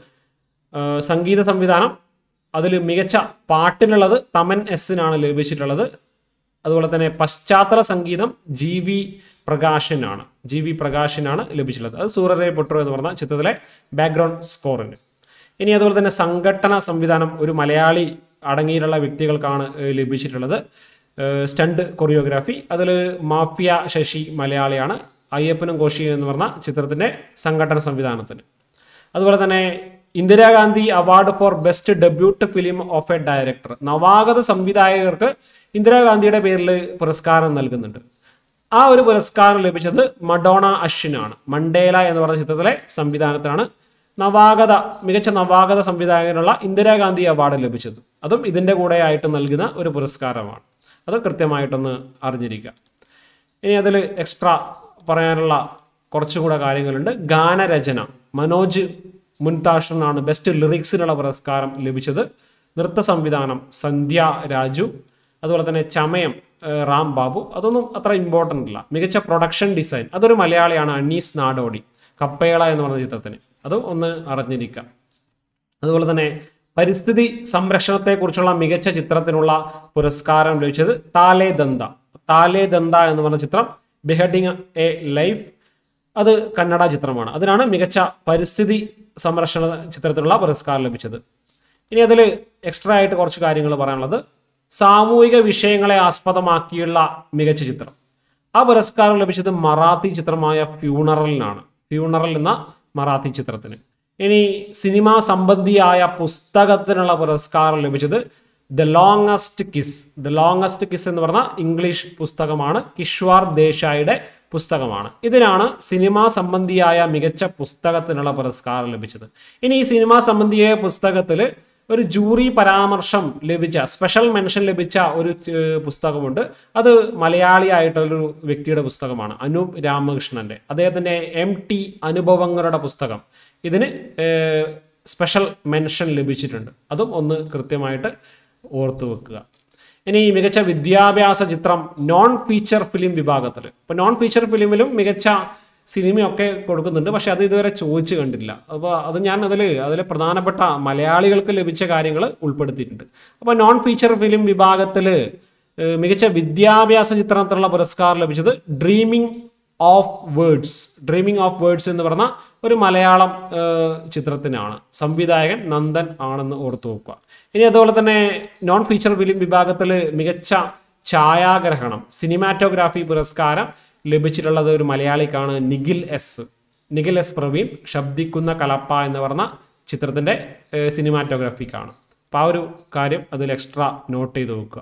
S1: ഏഹ് സംഗീത സംവിധാനം അതിൽ മികച്ച പാട്ടിനുള്ളത് തമൻ എസിനാണ് ലഭിച്ചിട്ടുള്ളത് അതുപോലെ തന്നെ പശ്ചാത്തല സംഗീതം ജി വി പ്രകാശനാണ് ജി വി പ്രകാശനാണ് ലഭിച്ചിട്ടുള്ളത് അത് സൂര്യരെ പൊട്ടു എന്ന് പറഞ്ഞ ചിത്രത്തിലെ ബാക്ക്ഗ്രൗണ്ട് സ്കോറിന് ഇനി അതുപോലെ തന്നെ സംഘടന സംവിധാനം ഒരു മലയാളി അടങ്ങിയിട്ടുള്ള വ്യക്തികൾക്കാണ് ഏഹ് ലഭിച്ചിട്ടുള്ളത് സ്റ്റണ്ട് കൊറിയോഗ്രാഫി അതിൽ മാഫിയ ശശി മലയാളിയാണ് അയ്യപ്പനും കോശി എന്ന് പറഞ്ഞ ചിത്രത്തിൻ്റെ സംഘടന സംവിധാനത്തിന് അതുപോലെ തന്നെ Indira Gandhi award for best debut film of a director നവാഗത സംവിധായകർക്ക് ഇന്ദിരാഗാന്ധിയുടെ പേരിൽ പുരസ്കാരം നൽകുന്നുണ്ട് ആ ഒരു പുരസ്കാരം ലഭിച്ചത് മഡോണ അശ്വിനാണ് മണ്ടേല എന്ന് പറഞ്ഞ ചിത്രത്തിലെ സംവിധാനത്തിനാണ് നവാഗത മികച്ച നവാഗത സംവിധായകനുള്ള ഇന്ദിരാഗാന്ധി അവാർഡ് ലഭിച്ചത് അതും ഇതിൻ്റെ കൂടെ ആയിട്ട് നൽകുന്ന ഒരു പുരസ്കാരമാണ് അത് കൃത്യമായിട്ടൊന്ന് അറിഞ്ഞിരിക്കുക ഇനി അതിൽ എക്സ്ട്രാ പറയാനുള്ള കുറച്ചുകൂടെ കാര്യങ്ങളുണ്ട് ഗാനരചന മനോജ് മുൻതാഷനാണ് ബെസ്റ്റ് ലിറിക്സിനുള്ള പുരസ്കാരം ലഭിച്ചത് നൃത്ത സംവിധാനം സന്ധ്യ രാജു അതുപോലെ തന്നെ ചമയം ഏഹ്, റാം ബാബു അതൊന്നും അത്ര ഇമ്പോർട്ടൻ്റ് അല്ല മികച്ച പ്രൊഡക്ഷൻ ഡിസൈൻ അതൊരു മലയാളിയാണ് അനീസ് നാടോടി കപ്പേള എന്ന് പറഞ്ഞ ചിത്രത്തിന് അതും ഒന്ന് അറിഞ്ഞിരിക്കുക അതുപോലെ തന്നെ പരിസ്ഥിതി സംരക്ഷണത്തെക്കുറിച്ചുള്ള മികച്ച ചിത്രത്തിനുള്ള പുരസ്കാരം ലഭിച്ചത് താലേ ദന്ത താലേ ദന്ത എന്ന് പറഞ്ഞ ചിത്രം ബിഹഡിങ് എ ലൈഫ് അത് കന്നഡ ചിത്രമാണ് അതിനാണ് മികച്ച പരിസ്ഥിതി സംരക്ഷണ ചിത്രത്തിനുള്ള പുരസ്കാരം ലഭിച്ചത് ഇനി അതിൽ എക്സ്ട്രാ ആയിട്ട് കുറച്ച് കാര്യങ്ങൾ പറയാനുള്ളത് സാമൂഹിക വിഷയങ്ങളെ ആസ്പദമാക്കിയുള്ള മികച്ച ചിത്രം ആ പുരസ്കാരം ലഭിച്ചത് മറാത്തി ചിത്രമായ ഫ്യൂണറലിനാണ് ഫ്യൂണറൽ എന്ന മറാത്തി ചിത്രത്തിന് ഇനി സിനിമാ സംബന്ധിയായ പുസ്തകത്തിനുള്ള പുരസ്കാരം ലഭിച്ചത് the longest kiss the longest kiss എന്ന് പറഞ്ഞ ഇംഗ്ലീഷ് പുസ്തകമാണ് കിഷ്വാർ ദേശായിയുടെ പുസ്തകമാണ് ഇതിനാണ് സിനിമാ സംബന്ധിയായ മികച്ച പുസ്തകത്തിനുള്ള പുരസ്കാരം ലഭിച്ചത് ഇനി ഈ സിനിമാ സംബന്ധിയായ പുസ്തകത്തിൽ ഒരു ജൂറി പരാമർശം ലഭിച്ച സ്പെഷ്യൽ മെൻഷൻ ലഭിച്ച ഒരു ഏഹ്, പുസ്തകമുണ്ട് അത് മലയാളിയായിട്ടുള്ളൊരു വ്യക്തിയുടെ പുസ്തകമാണ് അനൂപ് രാമകൃഷ്ണന്റെ അദ്ദേഹത്തിന്റെ എം ടി അനുഭവങ്ങളുടെ പുസ്തകം ഇതിന് ഏഹ്, സ്പെഷ്യൽ മെൻഷൻ ലഭിച്ചിട്ടുണ്ട് അതും ഒന്ന് കൃത്യമായിട്ട് ഓർത്തു വെക്കുക ഇനി മികച്ച വിദ്യാഭ്യാസ ചിത്രം നോൺ ഫീച്ചർ ഫിലിം വിഭാഗത്തിൽ ഇപ്പൊ നോൺ ഫീച്ചർ ഫിലിമിലും മികച്ച സിനിമയൊക്കെ കൊടുക്കുന്നുണ്ട് പക്ഷെ അത് ഇതുവരെ ചോദിച്ചു കണ്ടില്ല അപ്പോൾ അത് ഞാൻ അതിൽ അതിൽ പ്രധാനപ്പെട്ട മലയാളികൾക്ക് ലഭിച്ച കാര്യങ്ങൾ ഉൾപ്പെടുത്തിയിട്ടുണ്ട് അപ്പോൾ നോൺ ഫീച്ചർ ഫിലിം വിഭാഗത്തിൽ മികച്ച വിദ്യാഭ്യാസ ചിത്രത്തിനുള്ള പുരസ്കാരം ലഭിച്ചത് dreaming of words dreaming of words എന്ന് പറഞ്ഞ ഒരു മലയാളം ഏഹ്, ചിത്രത്തിനാണ് സംവിധായകൻ നന്ദൻ ആണെന്ന് ഓർത്തു വെക്കുക ഇനി അതുപോലെ തന്നെ നോൺ ഫീച്ചർ ഫിലിം വിഭാഗത്തിൽ മികച്ച ഛായാഗ്രഹണം സിനിമാറ്റോഗ്രാഫി പുരസ്കാരം ലഭിച്ചിട്ടുള്ളത് ഒരു മലയാളിക്കാണ് നിഖിൽ എസ് നിഖിൽ എസ് പ്രവീൺ ശബ്ദിക്കുന്ന കലപ്പ എന്ന് പറഞ്ഞ ചിത്രത്തിന്റെ ഏഹ്, സിനിമാറ്റോഗ്രാഫിക്കാണ് അപ്പോൾ ആ ഒരു കാര്യം അതിൽ എക്സ്ട്രാ നോട്ട് ചെയ്ത് വെക്കുക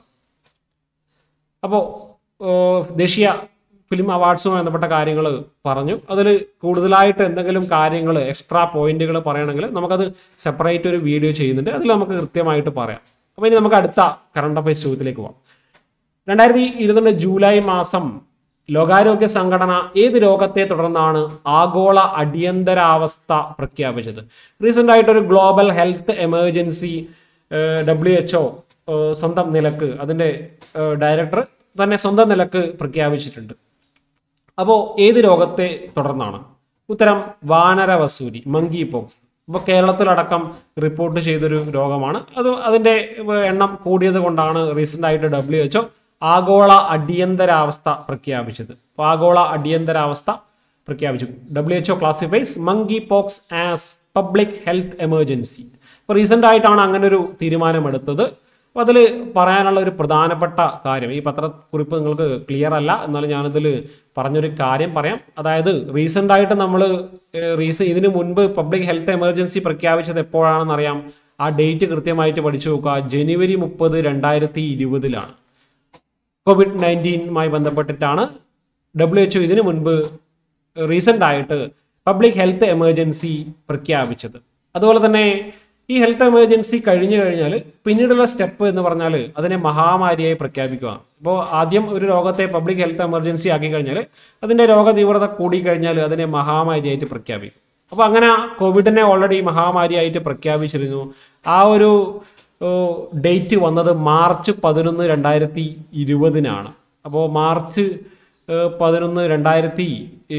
S1: അപ്പോൾ ദേശീയ ഫിലിം അവാർഡ്സുമായി ബന്ധപ്പെട്ട കാര്യങ്ങൾ പറഞ്ഞു അതിൽ കൂടുതലായിട്ട് എന്തെങ്കിലും കാര്യങ്ങൾ എക്സ്ട്രാ പോയിന്റുകൾ പറയണമെങ്കിൽ നമുക്കത് സെപ്പറേറ്റ് ഒരു വീഡിയോ ചെയ്യുന്നുണ്ട് അതിൽ നമുക്ക് കൃത്യമായിട്ട് പറയാം അപ്പോൾ ഇനി നമുക്ക് അടുത്ത കറണ്ട് അഫയേഴ്സ് ചോദ്യത്തിലേക്ക് പോകാം രണ്ടായിരത്തി ഇരുപത്തിരണ്ട് ജൂലൈ മാസം ലോകാരോഗ്യ സംഘടന ഏത് രോഗത്തെ തുടർന്നാണ് ആഗോള അടിയന്തരാവസ്ഥ പ്രഖ്യാപിച്ചത് റീസെന്റ് ആയിട്ട് ഒരു global health emergency W H സ്വന്തം നിലക്ക് അതിന്റെ ഡയറക്ടർ തന്നെ സ്വന്തം നിലക്ക് പ്രഖ്യാപിച്ചിട്ടുണ്ട് അപ്പോൾ ഏത് രോഗത്തെ തുടർന്നാണ് ഉത്തരം വാനര വസൂരി മങ്കി പോക്സ് ഇപ്പോൾ കേരളത്തിലടക്കം റിപ്പോർട്ട് ചെയ്തൊരു രോഗമാണ് അത് അതിൻ്റെ എണ്ണം കൂടിയത് കൊണ്ടാണ് റീസെൻ്റ് ആയിട്ട് ഡബ്ല്യു എച്ച്ഒ ആഗോള അടിയന്തരാവസ്ഥ പ്രഖ്യാപിച്ചത് അപ്പോൾ ആഗോള അടിയന്തരാവസ്ഥ പ്രഖ്യാപിച്ചു W H O classifies monkeypox as public health emergency ഇപ്പോൾ റീസെൻ്റ് ആയിട്ടാണ് അങ്ങനെ ഒരു തീരുമാനമെടുത്തത് അപ്പോൾ അതിൽ പറയാനുള്ള ഒരു പ്രധാനപ്പെട്ട കാര്യം ഈ പത്രക്കുറിപ്പ് നിങ്ങൾക്ക് ക്ലിയർ അല്ല എന്നാലും ഞാനിതിൽ പറഞ്ഞൊരു കാര്യം പറയാം അതായത് റീസെൻ്റ് ആയിട്ട് നമ്മൾ റീസൺ ഇതിനു മുൻപ് പബ്ലിക് ഹെൽത്ത് എമർജൻസി പ്രഖ്യാപിച്ചത് എപ്പോഴാണെന്ന് അറിയാം ആ ഡേറ്റ് കൃത്യമായിട്ട് പഠിച്ചു നോക്കുക ജനുവരി മുപ്പത് രണ്ടായിരത്തി ഇരുപതിലാണ് കോവിഡ് നയൻറ്റീനുമായി ബന്ധപ്പെട്ടിട്ടാണ് ഡബ്ല്യു എച്ച്ഒ ഇതിനു മുൻപ് റീസെൻ്റ് ആയിട്ട് പബ്ലിക് ഹെൽത്ത് എമർജൻസി പ്രഖ്യാപിച്ചത് അതുപോലെ തന്നെ ഈ ഹെൽത്ത് എമർജൻസി കഴിഞ്ഞു കഴിഞ്ഞാൽ പിന്നീടുള്ള സ്റ്റെപ്പ് എന്ന് പറഞ്ഞാൽ അതിനെ മഹാമാരിയായി പ്രഖ്യാപിക്കുക ഇപ്പോൾ ആദ്യം ഒരു രോഗത്തെ പബ്ലിക് ഹെൽത്ത് എമർജൻസി ആക്കി കഴിഞ്ഞാൽ അതിൻ്റെ രോഗ തീവ്രത കൂടിക്കഴിഞ്ഞാൽ അതിനെ മഹാമാരിയായിട്ട് പ്രഖ്യാപിക്കും അപ്പോൾ അങ്ങനെ കോവിഡിനെ ഓൾറെഡി മഹാമാരിയായിട്ട് പ്രഖ്യാപിച്ചിരുന്നു ആ ഒരു ഡേറ്റ് വന്നത് മാർച്ച് പതിനൊന്ന് രണ്ടായിരത്തി ഇരുപതിനാണ് അപ്പോൾ മാർച്ച് ഏഹ്, പതിനൊന്ന് രണ്ടായിരത്തി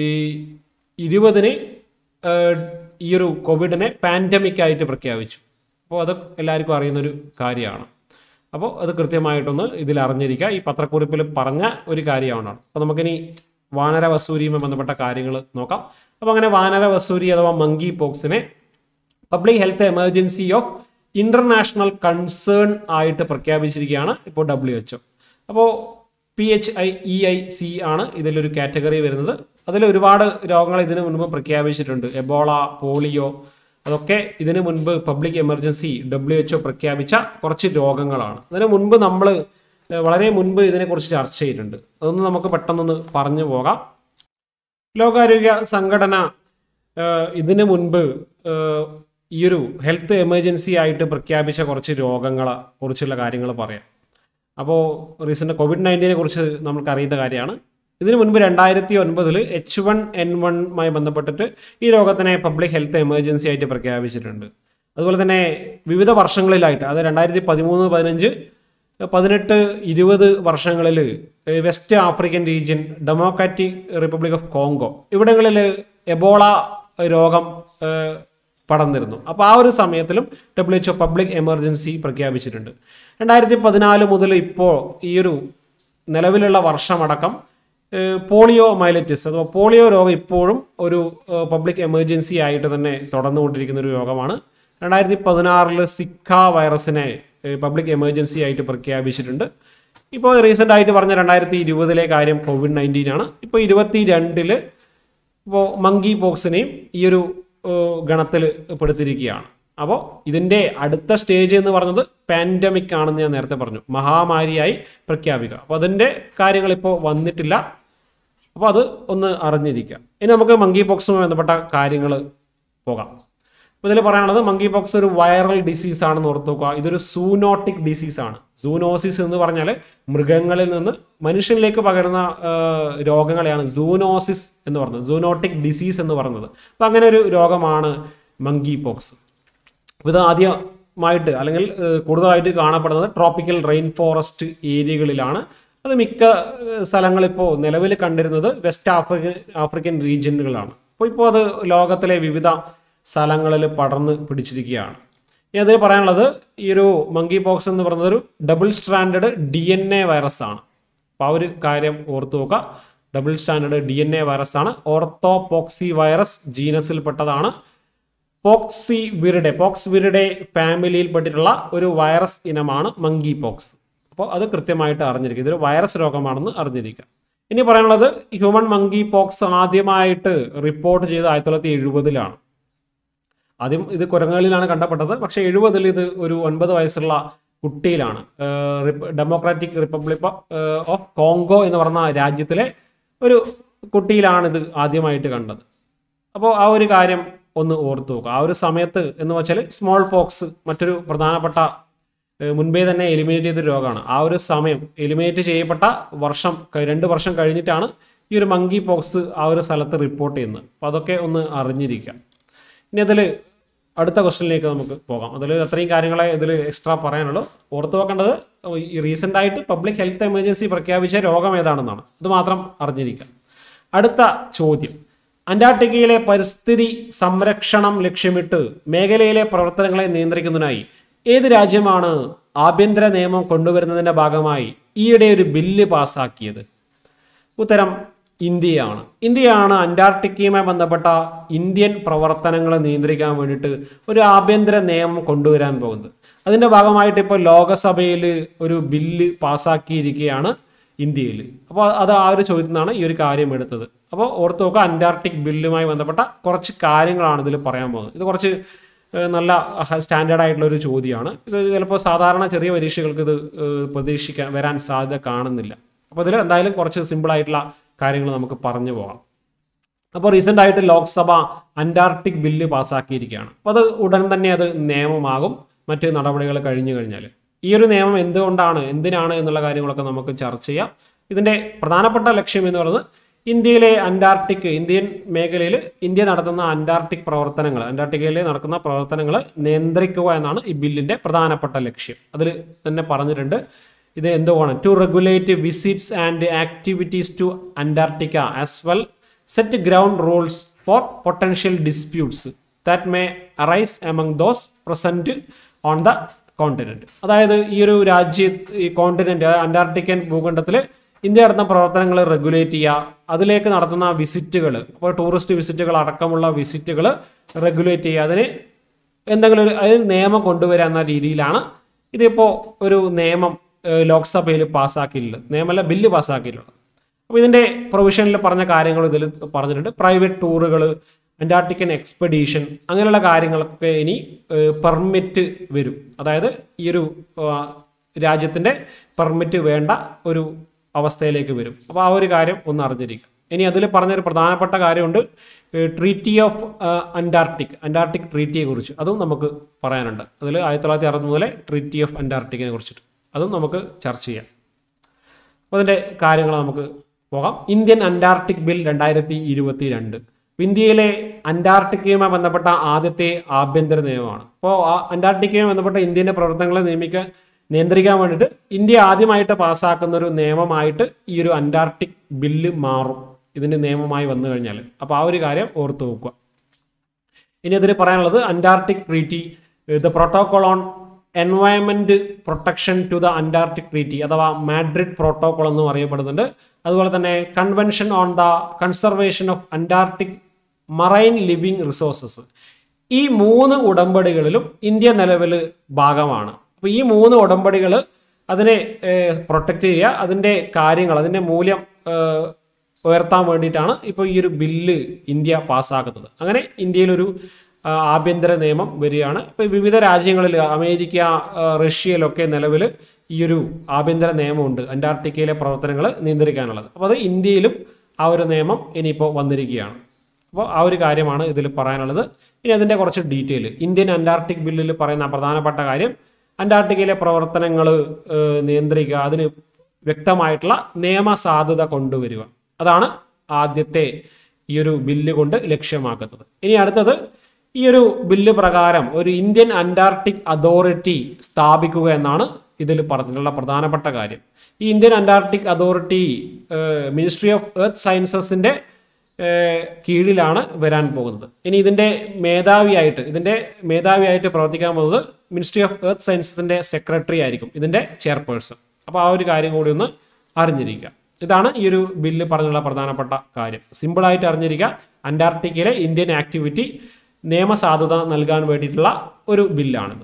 S1: ഇരുപതിന് ഈ ഒരു കോവിഡിനെ പാൻഡമിക് ആയിട്ട് പ്രഖ്യാപിച്ചു അപ്പോൾ അത് എല്ലാവർക്കും അറിയുന്നൊരു കാര്യമാണ് അപ്പോൾ അത് കൃത്യമായിട്ടൊന്ന് ഇതിൽ അറിഞ്ഞിരിക്കുക ഈ പത്രക്കുറിപ്പിൽ പറഞ്ഞ ഒരു കാര്യമാണ് അപ്പോൾ നമുക്കിനി വാനര വസൂരിയുമായി ബന്ധപ്പെട്ട കാര്യങ്ങൾ നോക്കാം അപ്പോൾ അങ്ങനെ വാനര വസൂരി അഥവാ മങ്കി പോക്സിനെ public health emergency of international concern ആയിട്ട് പ്രഖ്യാപിച്ചിരിക്കുകയാണ് ഇപ്പോൾ ഡബ്ല്യു എച്ച്ഒ അപ്പോൾ P H E I C സി ആണ് ഇതിലൊരു കാറ്റഗറി വരുന്നത് അതിൽ ഒരുപാട് രോഗങ്ങൾ ഇതിനു മുൻപ് പ്രഖ്യാപിച്ചിട്ടുണ്ട് എബോള പോളിയോ അതൊക്കെ ഇതിനു മുൻപ് പബ്ലിക് എമർജൻസി ഡബ്ല്യു എച്ച്ഒ പ്രഖ്യാപിച്ച കുറച്ച് രോഗങ്ങളാണ് അതിന് മുൻപ് നമ്മൾ വളരെ മുൻപ് ഇതിനെക്കുറിച്ച് ചർച്ച ചെയ്തിട്ടുണ്ട് അതൊന്ന് നമുക്ക് പെട്ടെന്നൊന്ന് പറഞ്ഞു പോകാം ലോകാരോഗ്യ സംഘടന ഏഹ്, ഇതിനു മുൻപ് ഏഹ്, ഈ ഒരു ഹെൽത്ത് എമർജൻസി ആയിട്ട് പ്രഖ്യാപിച്ച കുറച്ച് രോഗങ്ങളെ കുറിച്ചുള്ള കാര്യങ്ങൾ പറയാം അപ്പോൾ റീസെൻ്റ് കോവിഡ് നയൻറ്റീനെ കുറിച്ച് നമുക്ക് അറിയുന്ന കാര്യമാണ് ഇതിനു മുൻപ് രണ്ടായിരത്തി ഒൻപതിൽ എച്ച് വൺ എൻ വണ്ണുമായി ബന്ധപ്പെട്ടിട്ട് ഈ രോഗത്തിനെ പബ്ലിക് ഹെൽത്ത് എമർജൻസി ആയിട്ട് പ്രഖ്യാപിച്ചിട്ടുണ്ട് അതുപോലെ തന്നെ വിവിധ വർഷങ്ങളിലായിട്ട് അത് രണ്ടായിരത്തി പതിമൂന്ന് പതിനഞ്ച് പതിനെട്ട് ഇരുപത് വർഷങ്ങളിൽ West African region Democratic Republic of Congo ഇവിടങ്ങളിൽ എബോള രോഗം ഏഹ്, പടർന്നിരുന്നു അപ്പോൾ ആ ഒരു സമയത്തിലും ഡബ്ല്യു എച്ച്ഒ പബ്ലിക് എമർജൻസി പ്രഖ്യാപിച്ചിട്ടുണ്ട് രണ്ടായിരത്തി പതിനാല് മുതൽ ഇപ്പോൾ ഈ ഒരു നിലവിലുള്ള വർഷമടക്കം ഏഹ്, പോളിയോ മൈലറ്റിസ് അഥവാ പോളിയോ രോഗം ഇപ്പോഴും ഒരു ഏഹ്, പബ്ലിക് എമർജൻസി ആയിട്ട് തന്നെ തുടർന്നുകൊണ്ടിരിക്കുന്ന ഒരു രോഗമാണ് രണ്ടായിരത്തി പതിനാറിൽ സിക്ക വൈറസിനെ ഏഹ്, പബ്ലിക് എമർജൻസി ആയിട്ട് പ്രഖ്യാപിച്ചിട്ടുണ്ട് ഇപ്പോൾ റീസെൻ്റ് ആയിട്ട് പറഞ്ഞ രണ്ടായിരത്തി ഇരുപതിലെ കാര്യം കോവിഡ് നയൻറ്റീൻ ആണ് ഇപ്പോൾ ഇരുപത്തി രണ്ടില് ഇപ്പോൾ മങ്കി പോക്സിനെയും ഈ ഒരു ഗണത്തിൽ പെടുത്തിയിരിക്കുകയാണ് അപ്പോൾ ഇതിൻ്റെ അടുത്ത സ്റ്റേജ് എന്ന് പറഞ്ഞത് പാൻഡമിക് ആണെന്ന് ഞാൻ നേരത്തെ പറഞ്ഞു മഹാമാരിയായി പ്രഖ്യാപിക്കുക അപ്പോൾ അതിൻ്റെ കാര്യങ്ങൾ ഇപ്പോൾ വന്നിട്ടില്ല അപ്പോൾ അത് ഒന്ന് അറിഞ്ഞിരിക്കുക ഇനി നമുക്ക് മങ്കി പോക്സുമായി ബന്ധപ്പെട്ട കാര്യങ്ങൾ പോകാം അപ്പോൾ ഇതിൽ പറയാനുള്ളത് മങ്കി പോക്സ് ഒരു വൈറൽ ഡിസീസ് ആണെന്ന് ഓർത്ത് നോക്കുക ഇതൊരു സൂനോട്ടിക് ഡിസീസ് ആണ് സൂനോസിസ് എന്ന് പറഞ്ഞാൽ മൃഗങ്ങളിൽ നിന്ന് മനുഷ്യനിലേക്ക് പകരുന്ന ആ, രോഗങ്ങളെയാണ് സൂനോസിസ് എന്ന് പറയുന്നത് സൂനോട്ടിക് ഡിസീസ് എന്ന് പറയുന്നത് അപ്പോൾ അങ്ങനെ ഒരു രോഗമാണ് മങ്കി പോക്സ് അപ്പോൾ ഇത് ആദ്യമായിട്ട് അല്ലെങ്കിൽ ഏഹ്, കൂടുതലായിട്ട് കാണപ്പെടുന്നത് ട്രോപ്പിക്കൽ റെയിൻ ഫോറസ്റ്റ് ഏരിയകളിലാണ് അത് മിക്ക ഏഹ്, സ്ഥലങ്ങളിപ്പോൾ നിലവിൽ കണ്ടിരുന്നത് വെസ്റ്റ് ആഫ്രിക്കൻ ആഫ്രിക്കൻ റീജിയനുകളാണ് അപ്പോൾ ഇപ്പോൾ അത് ലോകത്തിലെ വിവിധ സ്ഥലങ്ങളിൽ പടർന്ന് പിടിച്ചിരിക്കുകയാണ് ഇനി അതിൽ പറയാനുള്ളത് ഈ ഒരു മങ്കി പോക്സ് എന്ന് പറയുന്നത് ഒരു double standard D N A virus ആണ് അപ്പോൾ ആ ഒരു കാര്യം ഓർത്തു നോക്കുക double standard D N A virus ആണ് ഓർത്തോപോക്സി വൈറസ് ജീനസിൽപ്പെട്ടതാണ് പോക്സി വിറിഡെ പോക്സ് വിറിഡെ ഫാമിലിയിൽപ്പെട്ടിട്ടുള്ള ഒരു വൈറസ് ഇനമാണ് മങ്കി പോക്സ് അപ്പോൾ അത് കൃത്യമായിട്ട് അറിഞ്ഞിരിക്കുക ഇതൊരു വൈറസ് രോഗമാണെന്ന് അറിഞ്ഞിരിക്കുക ഇനി പറയാനുള്ളത് ഹ്യൂമൻ മങ്കി പോക്സ് ആദ്യമായിട്ട് റിപ്പോർട്ട് ചെയ്ത് ആയിരത്തി തൊള്ളായിരത്തി എഴുപതിലാണ് ആദ്യം ഇത് കുരങ്ങുകളിലാണ് കണ്ടപ്പെട്ടത് പക്ഷേ എഴുപതിൽ ഇത് ഒരു ഒൻപത് വയസ്സുള്ള കുട്ടിയിലാണ് ഏഹ് റിപ്പ- Democratic Republic uh of Congo എന്ന് പറഞ്ഞ രാജ്യത്തിലെ ഒരു കുട്ടിയിലാണ് ഇത് ആദ്യമായിട്ട് കണ്ടത് അപ്പോൾ ആ ഒരു കാര്യം ഒന്ന് ഓർത്തു നോക്കുക ആ ഒരു സമയത്ത് എന്ന് വെച്ചാൽ സ്മോൾ പോക്സ് മറ്റൊരു പ്രധാനപ്പെട്ട ഏഹ് മുൻപേ തന്നെ എലിമിനേറ്റ് ചെയ്ത രോഗമാണ് ആ ഒരു സമയം എലിമിനേറ്റ് ചെയ്യപ്പെട്ട വർഷം ക- രണ്ട് വർഷം കഴിഞ്ഞിട്ടാണ് ഈ ഒരു മങ്കി പോക്സ് ആ ഒരു സ്ഥലത്ത് റിപ്പോർട്ട് ചെയ്യുന്നത് അപ്പോൾ അതൊക്കെ ഒന്ന് അറിഞ്ഞിരിക്കുക ഇനി അതിൽ അടുത്ത ക്വസ്റ്റ്യനിലേക്ക് നമുക്ക് പോകാം അതിൽ അത്രയും കാര്യങ്ങളെ ഇതിൽ എക്സ്ട്രാ പറയാനുള്ളൂ ഓർത്ത് വെക്കേണ്ടത് ഈ റീസെൻ്റ് ആയിട്ട് പബ്ലിക് ഹെൽത്ത് എമർജൻസി പ്രഖ്യാപിച്ച രോഗം ഏതാണെന്നാണ് അത് മാത്രം അറിഞ്ഞിരിക്കാം അടുത്ത ചോദ്യം അന്റാർട്ടിക്കയിലെ പരിസ്ഥിതി സംരക്ഷണം ലക്ഷ്യമിട്ട് മേഖലയിലെ പ്രവർത്തനങ്ങളെ നിയന്ത്രിക്കുന്നതിനായി ഏത് രാജ്യമാണ് ആഭ്യന്തര നിയമം കൊണ്ടുവരുന്നതിന്റെ ഭാഗമായി ഈയിടെ ഒരു ബില്ല് പാസാക്കിയത് ഉത്തരം ഇന്ത്യയാണ് ഇന്ത്യയാണ് അന്റാർട്ടിക്കയുമായി ബന്ധപ്പെട്ട ഇന്ത്യൻ പ്രവർത്തനങ്ങളെ നിയന്ത്രിക്കാൻ വേണ്ടിയിട്ട് ഒരു ആഭ്യന്തര നിയമം കൊണ്ടുവരാൻ പോകുന്നത് അതിൻ്റെ ഭാഗമായിട്ട് ഇപ്പോൾ ലോകസഭയിൽ ഒരു ബില്ല് പാസ്സാക്കിയിരിക്കുകയാണ് ഇന്ത്യയിൽ അപ്പോൾ അത് ആ ഒരു ചോദ്യത്തിൽ നിന്നാണ് ഈ ഒരു കാര്യം എടുത്തത് അപ്പോൾ ഓർത്ത് നോക്കുക അന്റാർട്ടിക് ബില്ലുമായി ബന്ധപ്പെട്ട കുറച്ച് കാര്യങ്ങളാണ് ഇതിൽ പറയാൻ പോകുന്നത് ഇത് കുറച്ച് ഏഹ്, നല്ല സ്റ്റാൻഡേർഡ് ആയിട്ടുള്ള ഒരു ചോദ്യമാണ് ഇത് ചിലപ്പോൾ സാധാരണ ചെറിയ പരീക്ഷകൾക്ക് ഇത് ഏഹ്, പ്രതീക്ഷിക്കാൻ വരാൻ സാധ്യത കാണുന്നില്ല അപ്പോൾ ഇതിൽ എന്തായാലും കുറച്ച് സിമ്പിൾ ആയിട്ടുള്ള കാര്യങ്ങൾ നമുക്ക് പറഞ്ഞു പോകാം അപ്പോൾ റീസെൻ്റ് ആയിട്ട് ലോക്സഭ അന്റാർട്ടിക് ബില്ല് പാസ്സാക്കിയിരിക്കുകയാണ് അപ്പോൾ അത് ഉടൻ തന്നെ അത് നിയമമാകും മറ്റ് നടപടികൾ കഴിഞ്ഞു കഴിഞ്ഞാൽ ഈ ഒരു നിയമം എന്തുകൊണ്ടാണ് എന്തിനാണ് എന്നുള്ള കാര്യങ്ങളൊക്കെ നമുക്ക് ചർച്ച ചെയ്യാം ഇതിൻ്റെ പ്രധാനപ്പെട്ട ലക്ഷ്യം എന്ന് പറയുന്നത് ഇന്ത്യയിലെ അന്റാർട്ടിക് ഇന്ത്യൻ മേഖലയിൽ ഇന്ത്യ നടത്തുന്ന അന്റാർട്ടിക് പ്രവർത്തനങ്ങൾ അന്റാർട്ടിക്കയിൽ നടക്കുന്ന പ്രവർത്തനങ്ങൾ നിയന്ത്രിക്കുക എന്നാണ് ഈ ബില്ലിൻ്റെ പ്രധാനപ്പെട്ട ലക്ഷ്യം അതിൽ തന്നെ പറഞ്ഞിട്ടുണ്ട് ഇത് എന്തുവാണ് to regulate visits and activities to Antarctica as well set ground rules for potential disputes that may arise among those present on the continent അതായത് ഈ ഒരു രാജ്യ ഈ കോണ്ടിനെന്റ് അന്റാർട്ടിക്കൻ ഭൂഖണ്ഡത്തിൽ ഇന്ത്യ നടത്തുന്ന പ്രവർത്തനങ്ങൾ റെഗുലേറ്റ് ചെയ്യുക അതിലേക്ക് നടത്തുന്ന വിസിറ്റുകൾ അപ്പോൾ ടൂറിസ്റ്റ് വിസിറ്റുകൾ അടക്കമുള്ള വിസിറ്റുകൾ റെഗുലേറ്റ് ചെയ്യുക അതിന് എന്തെങ്കിലും ഒരു അതിന് നിയമം കൊണ്ടുവരിക എന്ന രീതിയിലാണ് ഇതിപ്പോൾ ഒരു നിയമം ഏഹ്, ലോക്സഭയിൽ പാസ്സാക്കിയിട്ടുള്ളത് നിയമമല്ല ബില്ല് പാസ്സാക്കിയിട്ടുള്ളത് അപ്പോൾ ഇതിൻ്റെ പ്രൊവിഷനിൽ പറഞ്ഞ കാര്യങ്ങൾ ഇതിൽ പറഞ്ഞിട്ടുണ്ട് പ്രൈവറ്റ് ടൂറുകൾ അന്റാർട്ടിക്കൻ എക്സ്പെഡീഷൻ അങ്ങനെയുള്ള കാര്യങ്ങളൊക്കെ ഇനി പെർമിറ്റ് വരും അതായത് ഈ ഒരു ആ, രാജ്യത്തിൻ്റെ പെർമിറ്റ് വേണ്ട ഒരു അവസ്ഥയിലേക്ക് വരും അപ്പോൾ ആ ഒരു കാര്യം ഒന്ന് അറിഞ്ഞിരിക്കുക ഇനി അതിൽ പറഞ്ഞൊരു പ്രധാനപ്പെട്ട കാര്യമുണ്ട് ട്രീറ്റി ഓഫ് അന്റാർട്ടിക് അന്റാർട്ടിക് ട്രീറ്റിയെ കുറിച്ച് അതും നമുക്ക് പറയാനുണ്ട് അതിൽ ആയിരത്തി തൊള്ളായിരത്തി അറുപത്തൊന്നിലെ ട്രീറ്റി ഓഫ് അന്റാർട്ടിക്കിനെ കുറിച്ചിട്ട് അതും നമുക്ക് ചർച്ച ചെയ്യാം അപ്പോൾ അതിൻ്റെ കാര്യങ്ങൾ നമുക്ക് പോകാം ഇന്ത്യൻ അന്റാർട്ടിക് ബിൽ രണ്ടായിരത്തി ഇരുപത്തി രണ്ട് ഇന്ത്യയിലെ അന്റാർട്ടിക്കയുമായി ബന്ധപ്പെട്ട ആദ്യത്തെ ആഭ്യന്തര നിയമമാണ് അപ്പോൾ ആ അന്റാർട്ടിക്കയുമായി ബന്ധപ്പെട്ട ഇന്ത്യൻ്റെ പ്രവർത്തനങ്ങളെ നിയമിക്കാൻ നിയന്ത്രിക്കാൻ വേണ്ടിയിട്ട് ഇന്ത്യ ആദ്യമായിട്ട് പാസ്സാക്കുന്ന ഒരു നിയമമായിട്ട് ഈ ഒരു അന്റാർട്ടിക് ബില്ല് മാറും ഇതിൻ്റെ നിയമമായി വന്നു കഴിഞ്ഞാൽ അപ്പോൾ ആ ഒരു കാര്യം ഓർത്ത് വെക്കുക ഇനി അതിൽ പറയാനുള്ളത് Antarctic treaty the protocol on environment protection to the Antarctic treaty അഥവാ മാഡ്രിഡ് പ്രോട്ടോകോൾ എന്നും അറിയപ്പെടുന്നുണ്ട് അതുപോലെ തന്നെ convention on the conservation of Antarctic marine living resources ഈ മൂന്ന് ഉടമ്പടികളിലും ഇന്ത്യ നിലവിൽ ഭാഗമാണ് അപ്പോൾ ഈ മൂന്ന് ഉടമ്പടികൾ അതിനെ പ്രൊട്ടക്റ്റ് ചെയ്യുക അതിൻ്റെ കാര്യങ്ങൾ അതിൻ്റെ മൂല്യം ഏഹ്, ഉയർത്താൻ വേണ്ടിയിട്ടാണ് ഇപ്പോൾ ഈ ഒരു ബില്ല് ഇന്ത്യ പാസ്സാക്കുന്നത് അങ്ങനെ ഇന്ത്യയിലൊരു ആ, ആഭ്യന്തര നിയമം വരികയാണ് ഇപ്പോൾ വിവിധ രാജ്യങ്ങളിൽ അമേരിക്ക ആ, റഷ്യയിലൊക്കെ നിലവിൽ ഈ ഒരു ആഭ്യന്തര നിയമമുണ്ട് അന്റാർട്ടിക്കയിലെ പ്രവർത്തനങ്ങൾ നിയന്ത്രിക്കാനുള്ളത് അപ്പോൾ അത് ഇന്ത്യയിലും ആ ഒരു നിയമം ഇനിയിപ്പോൾ വന്നിരിക്കുകയാണ് അപ്പോൾ ആ ഒരു കാര്യമാണ് ഇതിൽ പറയാനുള്ളത് ഇനി അതിൻ്റെ കുറച്ച് ഡീറ്റെയിൽ ഇന്ത്യൻ അന്റാർട്ടിക് ബില്ലിൽ പറയുന്ന പ്രധാനപ്പെട്ട കാര്യം അന്റാർട്ടിക്കയിലെ പ്രവർത്തനങ്ങൾ നിയന്ത്രിക്കുക അതിന് വ്യക്തമായിട്ടുള്ള നിയമസാധുത കൊണ്ടുവരിക അതാണ് ആദ്യത്തെ ഈ ഒരു ബില്ല് കൊണ്ട് ലക്ഷ്യമാക്കുന്നത് ഇനി അടുത്തത് ഈ ഒരു ബില്ല് പ്രകാരം ഒരു ഇന്ത്യൻ അന്റാർട്ടിക് അതോറിറ്റി സ്ഥാപിക്കുക എന്നാണ് ഇതിൽ പറഞ്ഞിട്ടുള്ള പ്രധാനപ്പെട്ട കാര്യം ഈ Indian Antarctic authority ministry of earth സയൻസസിന്റെ ഏഹ് കീഴിലാണ് വരാൻ പോകുന്നത് ഇനി ഇതിന്റെ മേധാവിയായിട്ട് ഇതിന്റെ മേധാവിയായിട്ട് പ്രവർത്തിക്കാൻ പോകുന്നത് മിനിസ്ട്രി ഓഫ് എർത്ത് സയൻസസിന്റെ സെക്രട്ടറി ആയിരിക്കും ഇതിന്റെ ചെയർപേഴ്സൺ അപ്പോൾ ആ ഒരു കാര്യം കൂടി ഒന്ന് അറിഞ്ഞിരിക്കുക ഇതാണ് ഈ ഒരു ബില്ല് പറഞ്ഞുള്ള പ്രധാനപ്പെട്ട കാര്യം സിമ്പിളായിട്ട് അറിഞ്ഞിരിക്കുക അന്റാർട്ടിക്കയിലെ ഇന്ത്യൻ ആക്ടിവിറ്റി നിയമസാധുത നൽകാൻ വേണ്ടിയിട്ടുള്ള ഒരു ബില്ലാണിത്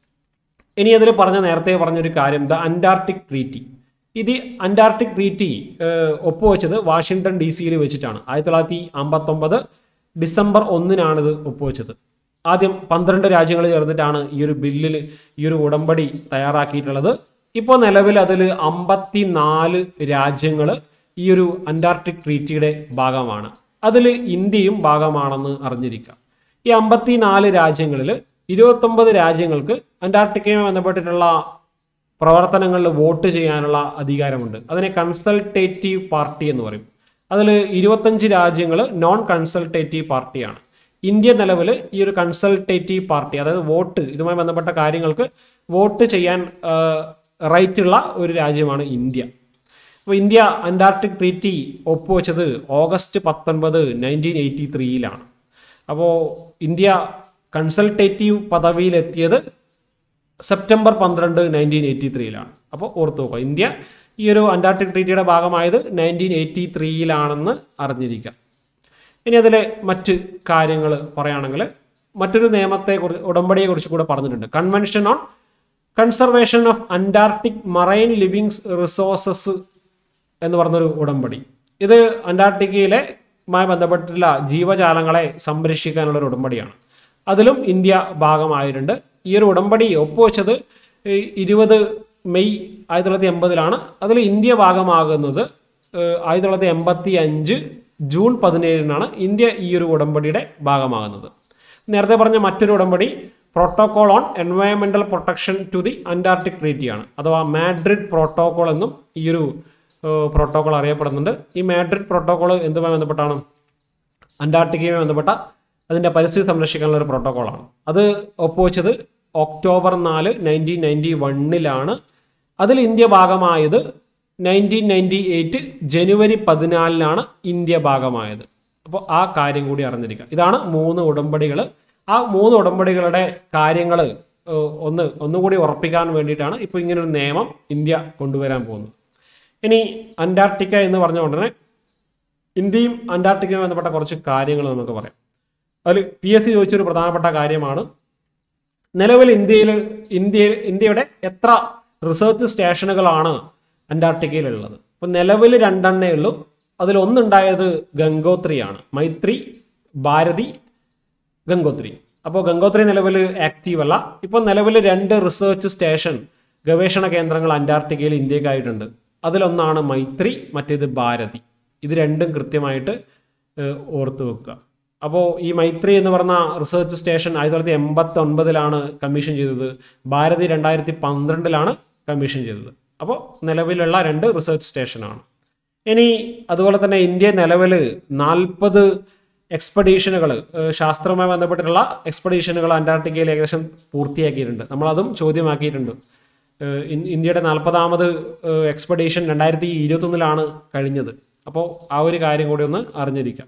S1: ഇനി അതിൽ പറഞ്ഞ നേരത്തെ പറഞ്ഞൊരു കാര്യം ദ അന്റാർട്ടിക് ട്രീറ്റി ഇത് അന്റാർട്ടിക് ട്രീറ്റി ഏഹ്, ഒപ്പുവെച്ചത് വാഷിങ്ടൺ ഡി സിയിൽ വെച്ചിട്ടാണ് ആയിരത്തി തൊള്ളായിരത്തി അമ്പത്തൊമ്പത് ഡിസംബർ ഒന്നിനാണിത് ഒപ്പുവെച്ചത് ആദ്യം പന്ത്രണ്ട് രാജ്യങ്ങൾ ചേർന്നിട്ടാണ് ഈ ഒരു ബില്ലിൽ ഈ ഒരു ഉടമ്പടി തയ്യാറാക്കിയിട്ടുള്ളത് ഇപ്പോൾ നിലവിൽ അതിൽ അമ്പത്തി നാല് രാജ്യങ്ങൾ ഈ ഒരു അന്റാർട്ടിക് ട്രീറ്റിയുടെ ഭാഗമാണ് അതിൽ ഇന്ത്യയും ഭാഗമാണെന്ന് അറിഞ്ഞിരിക്കുക ഈ അമ്പത്തി നാല് രാജ്യങ്ങളിൽ ഇരുപത്തൊമ്പത് രാജ്യങ്ങൾക്ക് അന്റാർട്ടിക്കയുമായി ബന്ധപ്പെട്ടിട്ടുള്ള പ്രവർത്തനങ്ങളിൽ വോട്ട് ചെയ്യാനുള്ള അധികാരമുണ്ട് അതിനെ കൺസൾട്ടേറ്റീവ് പാർട്ടി എന്ന് പറയും അതിൽ ഇരുപത്തഞ്ച് രാജ്യങ്ങൾ നോൺ കൺസൾട്ടേറ്റീവ് പാർട്ടിയാണ് ഇന്ത്യ നിലവിൽ ഈ ഒരു കൺസൾട്ടേറ്റീവ് പാർട്ടി അതായത് വോട്ട് ഇതുമായി ബന്ധപ്പെട്ട കാര്യങ്ങൾക്ക് വോട്ട് ചെയ്യാൻ റൈറ്റ് ഉള്ള ഒരു രാജ്യമാണ് ഇന്ത്യ അപ്പോൾ ഇന്ത്യ അന്റാർട്ടിക് ട്രീറ്റി ഒപ്പുവെച്ചത് ഓഗസ്റ്റ് പത്തൊൻപത് നയൻറ്റീൻ എയ്റ്റി ത്രീയിലാണ് അപ്പോൾ ഇന്ത്യ കൺസൾട്ടേറ്റീവ് പദവിയിലെത്തിയത് സെപ്റ്റംബർ പന്ത്രണ്ട് നയൻറ്റീൻ എയ്റ്റി ത്രീയിലാണ് അപ്പോൾ ഓർത്ത് നോക്കുക ഇന്ത്യ ഈ ഒരു അന്റാർട്ടിക് ട്രീറ്റിയുടെ ഭാഗമായത് നയൻറ്റീൻ എയ്റ്റി ത്രീയിലാണെന്ന് അറിഞ്ഞിരിക്കുക ഇനി അതിലെ മറ്റ് കാര്യങ്ങൾ പറയുകയാണെങ്കിൽ മറ്റൊരു നിയമത്തെ കുറിച്ച് ഉടമ്പടിയെ കുറിച്ച് കൂടെ പറഞ്ഞിട്ടുണ്ട് convention on conservation of Antarctic marine living resources എന്ന് പറഞ്ഞൊരു ഉടമ്പടി ഇത് അന്റാർട്ടിക്കയിലെ മായി ബന്ധപ്പെട്ടുള്ള ജീവജാലങ്ങളെ സംരക്ഷിക്കാനുള്ള ഒരു ഉടമ്പടിയാണ് അതിലും ഇന്ത്യ ഭാഗമായിട്ടുണ്ട് ഈ ഒരു ഉടമ്പടി ഒപ്പുവെച്ചത് ഈ ഇരുപത് മെയ് ആയിരത്തി തൊള്ളായിരത്തി എൺപതിലാണ് അതിൽ ഇന്ത്യ ഭാഗമാകുന്നത് ഏഹ്, ആയിരത്തി തൊള്ളായിരത്തി എൺപത്തി അഞ്ച് ജൂൺ പതിനേഴിനാണ് ഇന്ത്യ ഈ ഒരു ഉടമ്പടിയുടെ ഭാഗമാകുന്നത് നേരത്തെ പറഞ്ഞ മറ്റൊരു ഉടമ്പടി പ്രോട്ടോകോൾ ഓൺ എൻവയോൺമെന്റൽ പ്രൊട്ടക്ഷൻ ടു ദി അന്റാർട്ടിക് ട്രീറ്റിയാണ് അഥവാ മാഡ്രിഡ് പ്രോട്ടോകോൾ എന്നും ഈ ഒരു പ്രോട്ടോകോൾ അറിയപ്പെടുന്നുണ്ട് ഈ മാഡ്രിഡ് പ്രോട്ടോകോൾ എന്തുമായി ബന്ധപ്പെട്ടാണ് അന്റാർട്ടിക്കയുമായി ബന്ധപ്പെട്ട അതിൻ്റെ പരിസ്ഥിതി സംരക്ഷിക്കാനുള്ള ഒരു പ്രോട്ടോകോളാണ് അത് ഒപ്പുവെച്ചത് ഒക്ടോബർ നാല് നയൻറ്റീൻ നയൻറ്റി വണ്ണിലാണ് അതിൽ ഇന്ത്യ ഭാഗമായത് നയൻറ്റീൻ നയൻറ്റി എയ്റ്റ് ജനുവരി പതിനാലിനാണ് ഇന്ത്യ ഭാഗമായത് അപ്പോൾ ആ കാര്യം കൂടി അറിഞ്ഞിരിക്കുക ഇതാണ് മൂന്ന് ഉടമ്പടികൾ ആ മൂന്ന് ഉടമ്പടികളുടെ കാര്യങ്ങൾ ഒന്ന് ഒന്നുകൂടി ഉറപ്പിക്കാൻ വേണ്ടിയിട്ടാണ് ഇപ്പോൾ ഇങ്ങനൊരു നിയമം ഇന്ത്യ കൊണ്ടുവരാൻ പോകുന്നത് ഇനി അന്റാർട്ടിക്ക എന്ന് പറഞ്ഞ ഉടനെ ഇന്ത്യയും അന്റാർട്ടിക്കയുമായി ബന്ധപ്പെട്ട കുറച്ച് കാര്യങ്ങൾ നമുക്ക് പറയാം അതിൽ പി എസ് സി ചോദിച്ചൊരു പ്രധാനപ്പെട്ട കാര്യമാണ് നിലവിൽ ഇന്ത്യയിൽ ഇന്ത്യ ഇന്ത്യയുടെ എത്ര റിസർച്ച് സ്റ്റേഷനുകളാണ് അന്റാർട്ടിക്കയിലുള്ളത് അപ്പം നിലവിൽ രണ്ടെണ്ണേ ഉള്ളൂ അതിൽ ഒന്നുണ്ടായത് ഗംഗോത്രിയാണ് മൈത്രി ഭാരതി ഗംഗോത്രി അപ്പോൾ ഗംഗോത്രി നിലവിൽ ആക്റ്റീവ് അല്ല ഇപ്പോൾ നിലവിൽ രണ്ട് റിസർച്ച് സ്റ്റേഷൻ ഗവേഷണ കേന്ദ്രങ്ങൾ അന്റാർട്ടിക്കയിൽ ഇന്ത്യക്കായിട്ടുണ്ട് അതിലൊന്നാണ് മൈത്രി മറ്റേത് ഭാരതി ഇത് രണ്ടും കൃത്യമായിട്ട് ഏഹ്, ഓർത്ത് വെക്കുക അപ്പോൾ ഈ മൈത്രി എന്ന് പറഞ്ഞ റിസർച്ച് സ്റ്റേഷൻ ആയിരത്തി തൊള്ളായിരത്തി എൺപത്തി ഒൻപതിലാണ് കമ്മീഷൻ ചെയ്തത് ഭാരതി രണ്ടായിരത്തി പന്ത്രണ്ടിലാണ് കമ്മീഷൻ ചെയ്തത് അപ്പോൾ നിലവിലുള്ള രണ്ട് റിസർച്ച് സ്റ്റേഷനാണ് ഇനി അതുപോലെ തന്നെ ഇന്ത്യ നിലവിൽ നാൽപ്പത് എക്സ്പെഡീഷനുകൾ ശാസ്ത്രവുമായി ബന്ധപ്പെട്ടിട്ടുള്ള എക്സ്പെഡീഷനുകൾ അന്റാർട്ടിക്കയിൽ ഏകദേശം പൂർത്തിയാക്കിയിട്ടുണ്ട് നമ്മളതും ചോദ്യമാക്കിയിട്ടുണ്ട് ഏഹ് ഇൻ- ഇന്ത്യയുടെ നാൽപ്പതാമത് എക്സ്പെഡീഷൻ രണ്ടായിരത്തി ഇരുപത്തൊന്നിലാണ് കഴിഞ്ഞത് അപ്പോൾ ആ ഒരു കാര്യം കൂടി ഒന്ന് അറിഞ്ഞിരിക്കാം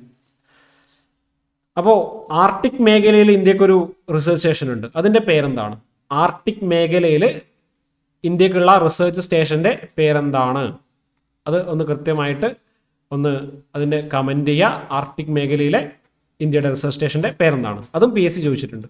S1: അപ്പോൾ ആർട്ടിക് മേഖലയിൽ ഇന്ത്യക്കൊരു റിസർച്ച് സ്റ്റേഷൻ ഉണ്ട് അതിൻ്റെ പേരെന്താണ് ആർട്ടിക് മേഖലയിൽ ഇന്ത്യക്കുള്ള റിസർച്ച് സ്റ്റേഷൻ്റെ പേരെന്താണ് അത് ഒന്ന് കൃത്യമായിട്ട് ഒന്ന് അതിൻ്റെ കമൻറ്റ് ചെയ്യുക ആർട്ടിക് മേഖലയിലെ ഇന്ത്യയുടെ റിസർച്ച് സ്റ്റേഷൻ്റെ പേരെന്താണ് അതും പി എസ് സി ചോദിച്ചിട്ടുണ്ട്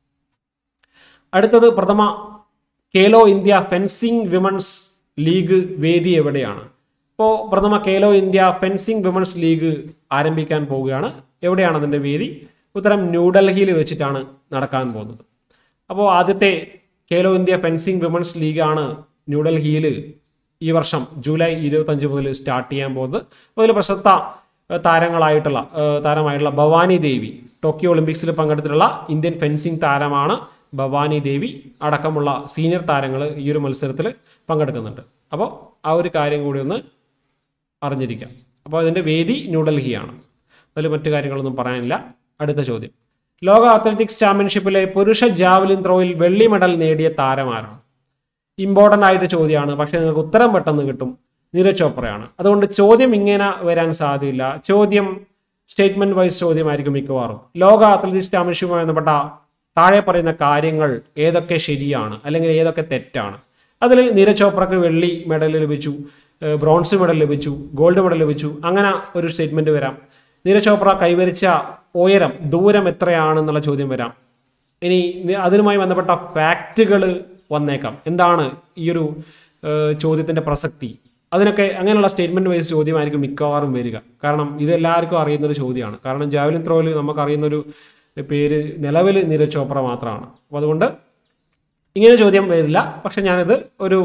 S1: അടുത്തത് പ്രഥമ Khelo India fencing women's league വേദി എവിടെയാണ് ഇപ്പോൾ പ്രഥമ Khelo India fencing women's league ആരംഭിക്കാൻ പോവുകയാണ് എവിടെയാണ് അതിൻ്റെ വേദി ഉത്തരം ന്യൂഡൽഹിയിൽ വെച്ചിട്ടാണ് നടക്കാൻ പോകുന്നത് അപ്പോൾ ആദ്യത്തെ കേലോ ഇന്ത്യ ഫെൻസിംഗ് വിമൻസ് ലീഗാണ് ന്യൂഡൽഹിയിൽ ഈ വർഷം ജൂലൈ ഇരുപത്തഞ്ച് മുതൽ സ്റ്റാർട്ട് ചെയ്യാൻ പോകുന്നത് അപ്പോൾ അതിൽ പ്രശസ്ത ഏഹ് താരങ്ങളായിട്ടുള്ള ഏഹ് താരമായിട്ടുള്ള ഭവാനി ദേവി ടോക്കിയോ ഒളിമ്പിക്സിൽ പങ്കെടുത്തിട്ടുള്ള ഇന്ത്യൻ ഫെൻസിംഗ് താരമാണ് ഭവാനി ദേവി അടക്കമുള്ള സീനിയർ താരങ്ങൾ ഈ ഒരു മത്സരത്തിൽ പങ്കെടുക്കുന്നുണ്ട് അപ്പോൾ ആ ഒരു കാര്യം കൂടി ഒന്ന് അറിഞ്ഞിരിക്കാം അപ്പോൾ അതിൻ്റെ വേദി ന്യൂഡൽഹിയാണ് അതിൽ മറ്റു കാര്യങ്ങളൊന്നും പറയാനില്ല അടുത്ത ചോദ്യം ലോക അത്ലറ്റിക്സ് ചാമ്പ്യൻഷിപ്പിലെ പുരുഷ ജാവലിൻ ത്രോയിൽ വെള്ളി മെഡൽ നേടിയ താരമാരാണ് ഇമ്പോർട്ടൻ്റ് ആയിട്ട് ചോദ്യമാണ് പക്ഷേ നിങ്ങൾക്ക് ഉത്തരം പെട്ടെന്ന് കിട്ടും നീരജ് ചോപ്രയാണ് അതുകൊണ്ട് ചോദ്യം ഇങ്ങനെ വരാൻ സാധ്യതയില്ല ചോദ്യം സ്റ്റേറ്റ്മെന്റ് വൈസ് ചോദ്യമായിരിക്കും മിക്കവാറും ലോക അത്ലറ്റിക്സ് ചാമ്പ്യൻഷിപ്പുമായി ബന്ധപ്പെട്ട താഴെ പറയുന്ന കാര്യങ്ങൾ ഏതൊക്കെ ശരിയാണ് അല്ലെങ്കിൽ ഏതൊക്കെ തെറ്റാണ് അതിൽ നീരജ് ചോപ്രക്ക് വെള്ളി മെഡൽ ലഭിച്ചു ഏഹ് ബ്രോൺസ് മെഡൽ ലഭിച്ചു ഗോൾഡ് മെഡൽ ലഭിച്ചു അങ്ങനെ ഒരു സ്റ്റേറ്റ്മെന്റ് വരാം നീരജ് ചോപ്ര കൈവരിച്ച ഉയരം ദൂരം എത്രയാണെന്നുള്ള ചോദ്യം വരാം ഇനി നി- അതിനുമായി ബന്ധപ്പെട്ട ഫാക്റ്റുകൾ വന്നേക്കാം എന്താണ് ഈ ഒരു ഏഹ്, ചോദ്യത്തിന്റെ പ്രസക്തി അതിനൊക്കെ അങ്ങനെയുള്ള സ്റ്റേറ്റ്മെന്റ് വൈസ് ചോദ്യമായിരിക്കും മിക്കവാറും വരിക കാരണം ഇത് എല്ലാവർക്കും അറിയുന്ന ഒരു ചോദ്യമാണ് കാരണം ജാവലിൻ ത്രോയിൽ നമുക്ക് അറിയുന്നൊരു പേര് നിലവിൽ നീരജ് ചോപ്ര മാത്രമാണ് അപ്പോൾ അതുകൊണ്ട് ഇങ്ങനെ ചോദ്യം വരില്ല പക്ഷെ ഞാനിത് ഒരു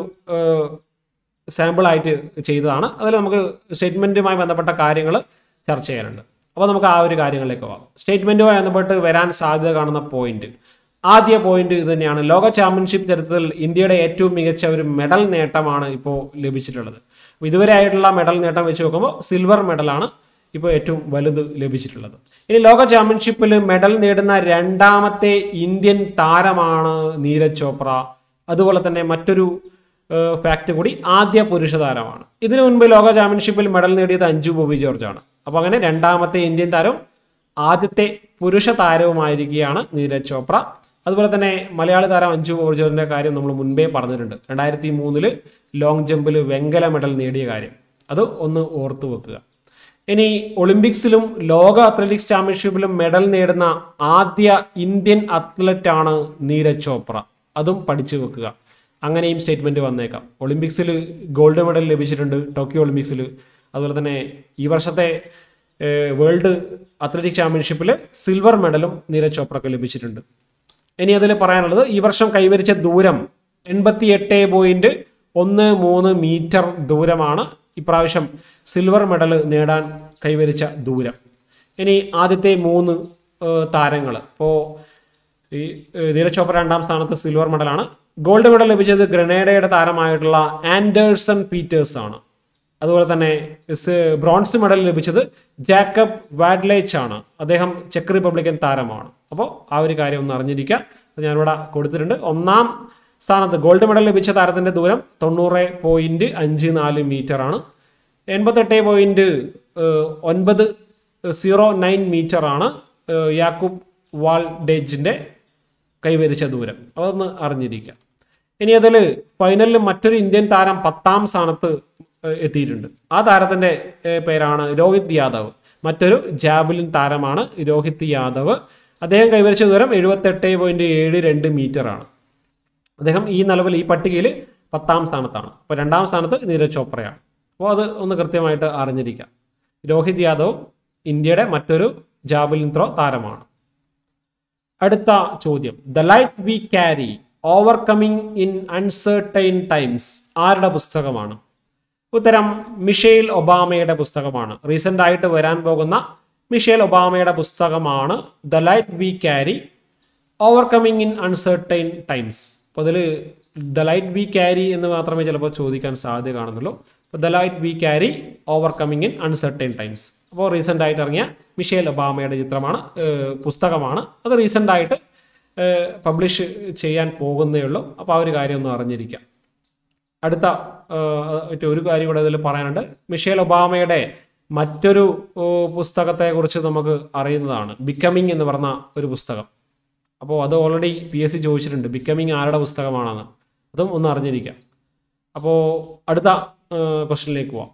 S1: സാമ്പിൾ ആയിട്ട് ചെയ്തതാണ് അതിൽ നമുക്ക് സ്റ്റേറ്റ്മെന്റുമായി ബന്ധപ്പെട്ട കാര്യങ്ങൾ ചർച്ച ചെയ്യാനുണ്ട് അപ്പോൾ നമുക്ക് ആ ഒരു കാര്യങ്ങളിലേക്ക് പോകാം സ്റ്റേറ്റ്മെന്റുമായി ബന്ധപ്പെട്ട് വരാൻ സാധ്യത കാണുന്ന പോയിന്റ് ആദ്യ പോയിന്റ് ഇത് തന്നെയാണ് ലോക ചാമ്പ്യൻഷിപ്പ് ചരിത്രത്തിൽ ഇന്ത്യയുടെ ഏറ്റവും മികച്ച ഒരു മെഡൽ നേട്ടമാണ് ഇപ്പോൾ ലഭിച്ചിട്ടുള്ളത് അപ്പോൾ ഇതുവരെ ആയിട്ടുള്ള മെഡൽ നേട്ടം വെച്ച് നോക്കുമ്പോൾ സിൽവർ മെഡലാണ് ഇപ്പോൾ ഏറ്റവും വലുത് ലഭിച്ചിട്ടുള്ളത് ഇനി ലോക ചാമ്പ്യൻഷിപ്പിൽ മെഡൽ നേടുന്ന രണ്ടാമത്തെ ഇന്ത്യൻ താരമാണ് നീരജ് ചോപ്ര അതുപോലെ തന്നെ മറ്റൊരു ഫാക്ട് കൂടി ആദ്യ പുരുഷ താരമാണ് ഇതിനു മുൻപ് ലോക ചാമ്പ്യൻഷിപ്പിൽ മെഡൽ നേടിയത് അഞ്ജു ബോബി ജോർജ് ആണ് അപ്പോൾ അങ്ങനെ രണ്ടാമത്തെ ഇന്ത്യൻ താരം ആദ്യത്തെ പുരുഷ താരവുമായിരിക്കുകയാണ് നീരജ് ചോപ്ര അതുപോലെ തന്നെ മലയാളി താരം അഞ്ജു ബോബി ജോർജിന്റെ കാര്യം നമ്മൾ മുൻപേ പറഞ്ഞിട്ടുണ്ട് രണ്ടായിരത്തി മൂന്നില് ലോങ് ജമ്പിൽ വെങ്കല മെഡൽ നേടിയ കാര്യം അത് ഒന്ന് ഓർത്തു വെക്കുക ഇനി ഒളിമ്പിക്സിലും ലോക അത്ലറ്റിക്സ് ചാമ്പ്യൻഷിപ്പിലും മെഡൽ നേടുന്ന ആദ്യ ഇന്ത്യൻ അത്ലറ്റാണ് നീരജ് ചോപ്ര അതും പഠിച്ചു വെക്കുക അങ്ങനെയും സ്റ്റേറ്റ്മെന്റ് വന്നേക്കാം ഒളിമ്പിക്സിൽ ഗോൾഡ് മെഡൽ ലഭിച്ചിട്ടുണ്ട് ടോക്കിയോ ഒളിമ്പിക്സിൽ അതുപോലെ തന്നെ ഈ വർഷത്തെ വേൾഡ് അത്ലറ്റിക് ചാമ്പ്യൻഷിപ്പിൽ സിൽവർ മെഡലും നീരജ് ചോപ്രക്ക് ലഭിച്ചിട്ടുണ്ട് ഇനി അതിൽ പറയാനുള്ളത് ഈ വർഷം കൈവരിച്ച ദൂരം എൺപത്തി എട്ട് പോയിന്റ് ഒന്ന് മൂന്ന് മീറ്റർ ദൂരമാണ് ഇപ്രാവശ്യം സിൽവർ മെഡൽ നേടാൻ കൈവരിച്ച ദൂരം ഇനി ആദ്യത്തെ മൂന്ന് താരങ്ങൾ ഇപ്പോൾ ഈ ഏഹ്, നീരജ് ചോപ്ര രണ്ടാം സ്ഥാനത്ത് സിൽവർ മെഡലാണ് ഗോൾഡ് മെഡൽ ലഭിച്ചത് ഗ്രനേഡയുടെ താരമായിട്ടുള്ള ആൻഡേഴ്സൺ പീറ്റേഴ്സ് ആണ് അതുപോലെ തന്നെ സ് ബ്രോൺസ് മെഡൽ ലഭിച്ചത് ജാക്കബ് വാഡ്ലേച്ച് ആണ് അദ്ദേഹം ചെക്ക് റിപ്പബ്ലിക്കൻ താരമാണ് അപ്പോൾ ആ ഒരു കാര്യം ഒന്ന് അറിഞ്ഞിരിക്കുക അത് ഞാനിവിടെ കൊടുത്തിട്ടുണ്ട് ഒന്നാം സ്ഥാനത്ത് ഗോൾഡ് മെഡൽ ലഭിച്ച താരത്തിന്റെ ദൂരം തൊണ്ണൂറ് പോയിന്റ് അഞ്ച് നാല് മീറ്റർ ആണ് എൺപത്തെട്ട് പോയിന്റ് ഒൻപത് സീറോ നയൻ മീറ്റർ ആണ് ഏഹ്, യാക്കൂബ് വാൾഡേജിന്റെ കൈവരിച്ച ദൂരം അതൊന്ന് അറിഞ്ഞിരിക്കുക ഇനി അതിൽ ഫൈനലിൽ മറ്റൊരു ഇന്ത്യൻ താരം പത്താം സ്ഥാനത്ത് ഏഹ്, എത്തിയിട്ടുണ്ട് ആ താരത്തിന്റെ ഏഹ്, പേരാണ് രോഹിത് യാദവ് മറ്റൊരു ജാവലിൻ താരമാണ് രോഹിത് യാദവ് അദ്ദേഹം കൈവരിച്ച ദൂരം എഴുപത്തെട്ട് പോയിന്റ് ഏഴ് രണ്ട് മീറ്റർ ആണ് അദ്ദേഹം ഈ നിലവിൽ ഈ പട്ടികയിൽ പത്താം സ്ഥാനത്താണ് അപ്പോൾ രണ്ടാം സ്ഥാനത്ത് നീരജ് ചോപ്രയാണ് അപ്പോൾ അത് ഒന്ന് കൃത്യമായിട്ട് അറിഞ്ഞിരിക്കാം രോഹിത് യാദവ് ഇന്ത്യയുടെ മറ്റൊരു ജാവലിൻ ത്രോ താരമാണ് അടുത്ത ചോദ്യം the light we carry overcoming in uncertain times ആരുടെ പുസ്തകമാണ് ഉത്തരം മിഷേൽ ഒബാമയുടെ പുസ്തകമാണ് റീസെന്റ് ആയിട്ട് വരാൻ പോകുന്ന മിഷേൽ ഒബാമയുടെ പുസ്തകമാണ് the light we carry overcoming in uncertain times അപ്പോൾ അതിൽ ദ ലൈറ്റ് വി ക്യാരി എന്ന് മാത്രമേ ചിലപ്പോൾ ചോദിക്കാൻ സാധ്യത കാണുന്നുള്ളൂ അപ്പോൾ the light we carry overcoming in uncertain times അപ്പോൾ റീസെൻ്റ് ആയിട്ട് ഇറങ്ങിയ മിഷേൽ ഒബാമയുടെ ചിത്രമാണ് ഏഹ്, പുസ്തകമാണ് അത് റീസെൻ്റ് ആയിട്ട് പബ്ലിഷ് ചെയ്യാൻ പോകുന്നേ ഉള്ളൂ അപ്പോൾ ആ ഒരു കാര്യം ഒന്ന് അറിഞ്ഞിരിക്കാം അടുത്ത ഏഹ്, മറ്റേ ഒരു കാര്യം കൂടെ ഇതിൽ പറയാനുണ്ട് മിഷേൽ ഒബാമയുടെ മറ്റൊരു ഏഹ്, പുസ്തകത്തെക്കുറിച്ച് നമുക്ക് അറിയുന്നതാണ് ബിക്കമിങ് എന്ന് പറഞ്ഞ ഒരു പുസ്തകം അപ്പോൾ അത് ഓൾറെഡി പി എസ് സി ചോദിച്ചിട്ടുണ്ട് ബിക്കമിങ് ആരുടെ പുസ്തകമാണെന്ന് അതും ഒന്ന് അറിഞ്ഞിരിക്കാം അപ്പോൾ അടുത്ത ക്വസ്റ്റ്യനിലേക്ക് പോവാം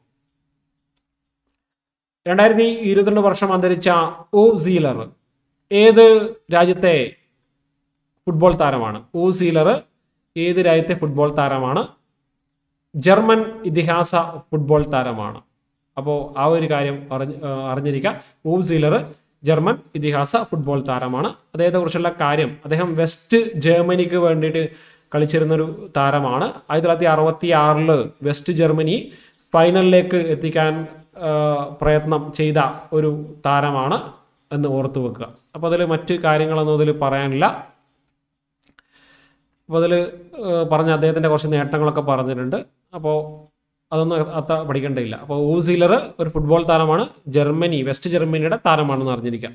S1: രണ്ടായിരത്തി ഇരുപത്തിരണ്ട് വർഷം അന്തരിച്ച ഓ സീലർ ഏത് രാജ്യത്തെ ഫുട്ബോൾ താരമാണ് ഓ സീലർ ഏത് രാജ്യത്തെ ഫുട്ബോൾ താരമാണ് ജർമ്മൻ ഇതിഹാസ ഫുട്ബോൾ താരമാണ് അപ്പോൾ ആ ഒരു കാര്യം അറിഞ്ഞ് ആ, അറിഞ്ഞിരിക്കുക ഊവ് സീലർ ജർമ്മൻ ഇതിഹാസ ഫുട്ബോൾ താരമാണ് അദ്ദേഹത്തെക്കുറിച്ചുള്ള കാര്യം അദ്ദേഹം വെസ്റ്റ് ജർമ്മനിക്ക് വേണ്ടിയിട്ട് കളിച്ചിരുന്നൊരു താരമാണ് ആയിരത്തി തൊള്ളായിരത്തി അറുപത്തി ആറില് വെസ്റ്റ് ജർമ്മനി ഫൈനലിലേക്ക് എത്തിക്കാൻ ആ, പ്രയത്നം ചെയ്ത ഒരു താരമാണ് എന്ന് ഓർത്തു വെക്കുക അപ്പോൾ അതിൽ മറ്റ് കാര്യങ്ങളൊന്നും അതിൽ പറയാനില്ല അപ്പോൾ അതിൽ പറഞ്ഞ അദ്ദേഹത്തിൻ്റെ കുറച്ച് നേട്ടങ്ങളൊക്കെ പറഞ്ഞിട്ടുണ്ട് അപ്പോൾ അതൊന്നും അത്ര പഠിക്കേണ്ടതില്ല അപ്പോൾ ഊസീലർ ഒരു ഫുട്ബോൾ താരമാണ് ജർമ്മനി വെസ്റ്റ് ജർമ്മനിയുടെ താരമാണെന്ന് അറിഞ്ഞിരിക്കാം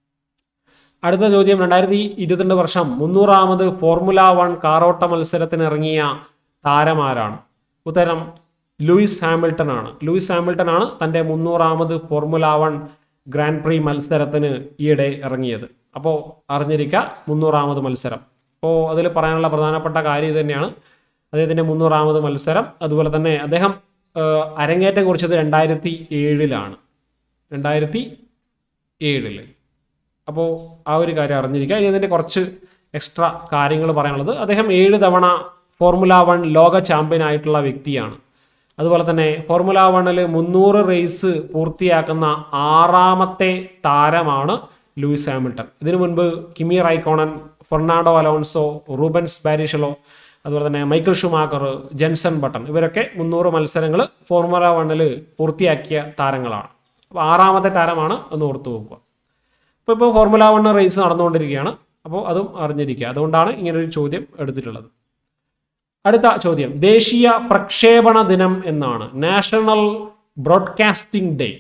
S1: അടുത്ത ചോദ്യം രണ്ടായിരത്തി ഇരുപത്തിരണ്ട് വർഷം മുന്നൂറാമത് ഫോർമുല വൺ കാറോട്ട മത്സരത്തിന് ഇറങ്ങിയ താരമാരാണ് ഉത്തരം ലൂയിസ് ഹാമിൽട്ടൺ ആണ് ലൂയിസ് ഹാമിൽട്ടൺ ആണ് തൻ്റെ മുന്നൂറാമത് ഫോർമുല വൺ ഗ്രാൻഡ് പ്രീ മത്സരത്തിന് ഈയിടെ ഇറങ്ങിയത് അപ്പോൾ അറിഞ്ഞിരിക്കുക മുന്നൂറാമത് മത്സരം അപ്പോൾ അതിൽ പറയാനുള്ള പ്രധാനപ്പെട്ട കാര്യം ഇത് തന്നെയാണ് അദ്ദേഹത്തിൻ്റെ മുന്നൂറാമത് മത്സരം അതുപോലെ തന്നെ അദ്ദേഹം ആ, അരങ്ങേറ്റം കുറിച്ചത് രണ്ടായിരത്തി ഏഴിലാണ് രണ്ടായിരത്തി ഏഴില് അപ്പോൾ ആ ഒരു കാര്യം അറിഞ്ഞിരിക്കുക ഇനി അതിൻ്റെ കുറച്ച് എക്സ്ട്രാ കാര്യങ്ങൾ പറയാനുള്ളത് അദ്ദേഹം ഏഴ് തവണ ഫോർമുല വൺ ലോക ചാമ്പ്യൻ ആയിട്ടുള്ള വ്യക്തിയാണ് അതുപോലെ തന്നെ ഫോർമുല വണ്ണിൽ മുന്നൂറ് റേസ് പൂർത്തിയാക്കുന്ന ആറാമത്തെ താരമാണ് ലൂയിസ് ഹാമിൽട്ടൺ ഇതിനു മുൻപ് Kimi Raikkonen Fernando Alonso Rubens Barrichello അതുപോലെ തന്നെ മൈക്കിൾ ഷുമാക്കർ ജെൻസൺ ബട്ടൺ ഇവരൊക്കെ മുന്നൂറ് മത്സരങ്ങൾ ഫോർമുല വണ്ണിൽ പൂർത്തിയാക്കിയ താരങ്ങളാണ് അപ്പോൾ ആറാമത്തെ താരമാണ് എന്ന് ഓർത്തു വെക്കുക ഇപ്പോൾ ഇപ്പോൾ ഫോർമുല വൺ റേസ് നടന്നുകൊണ്ടിരിക്കുകയാണ് അപ്പോൾ അതും അറിഞ്ഞിരിക്കുക അതുകൊണ്ടാണ് ഇങ്ങനൊരു ചോദ്യം എടുത്തിട്ടുള്ളത് അടുത്ത ചോദ്യം ദേശീയ പ്രക്ഷേപണ ദിനം എന്നാണ് നാഷണൽ ബ്രോഡ്കാസ്റ്റിംഗ് ഡേ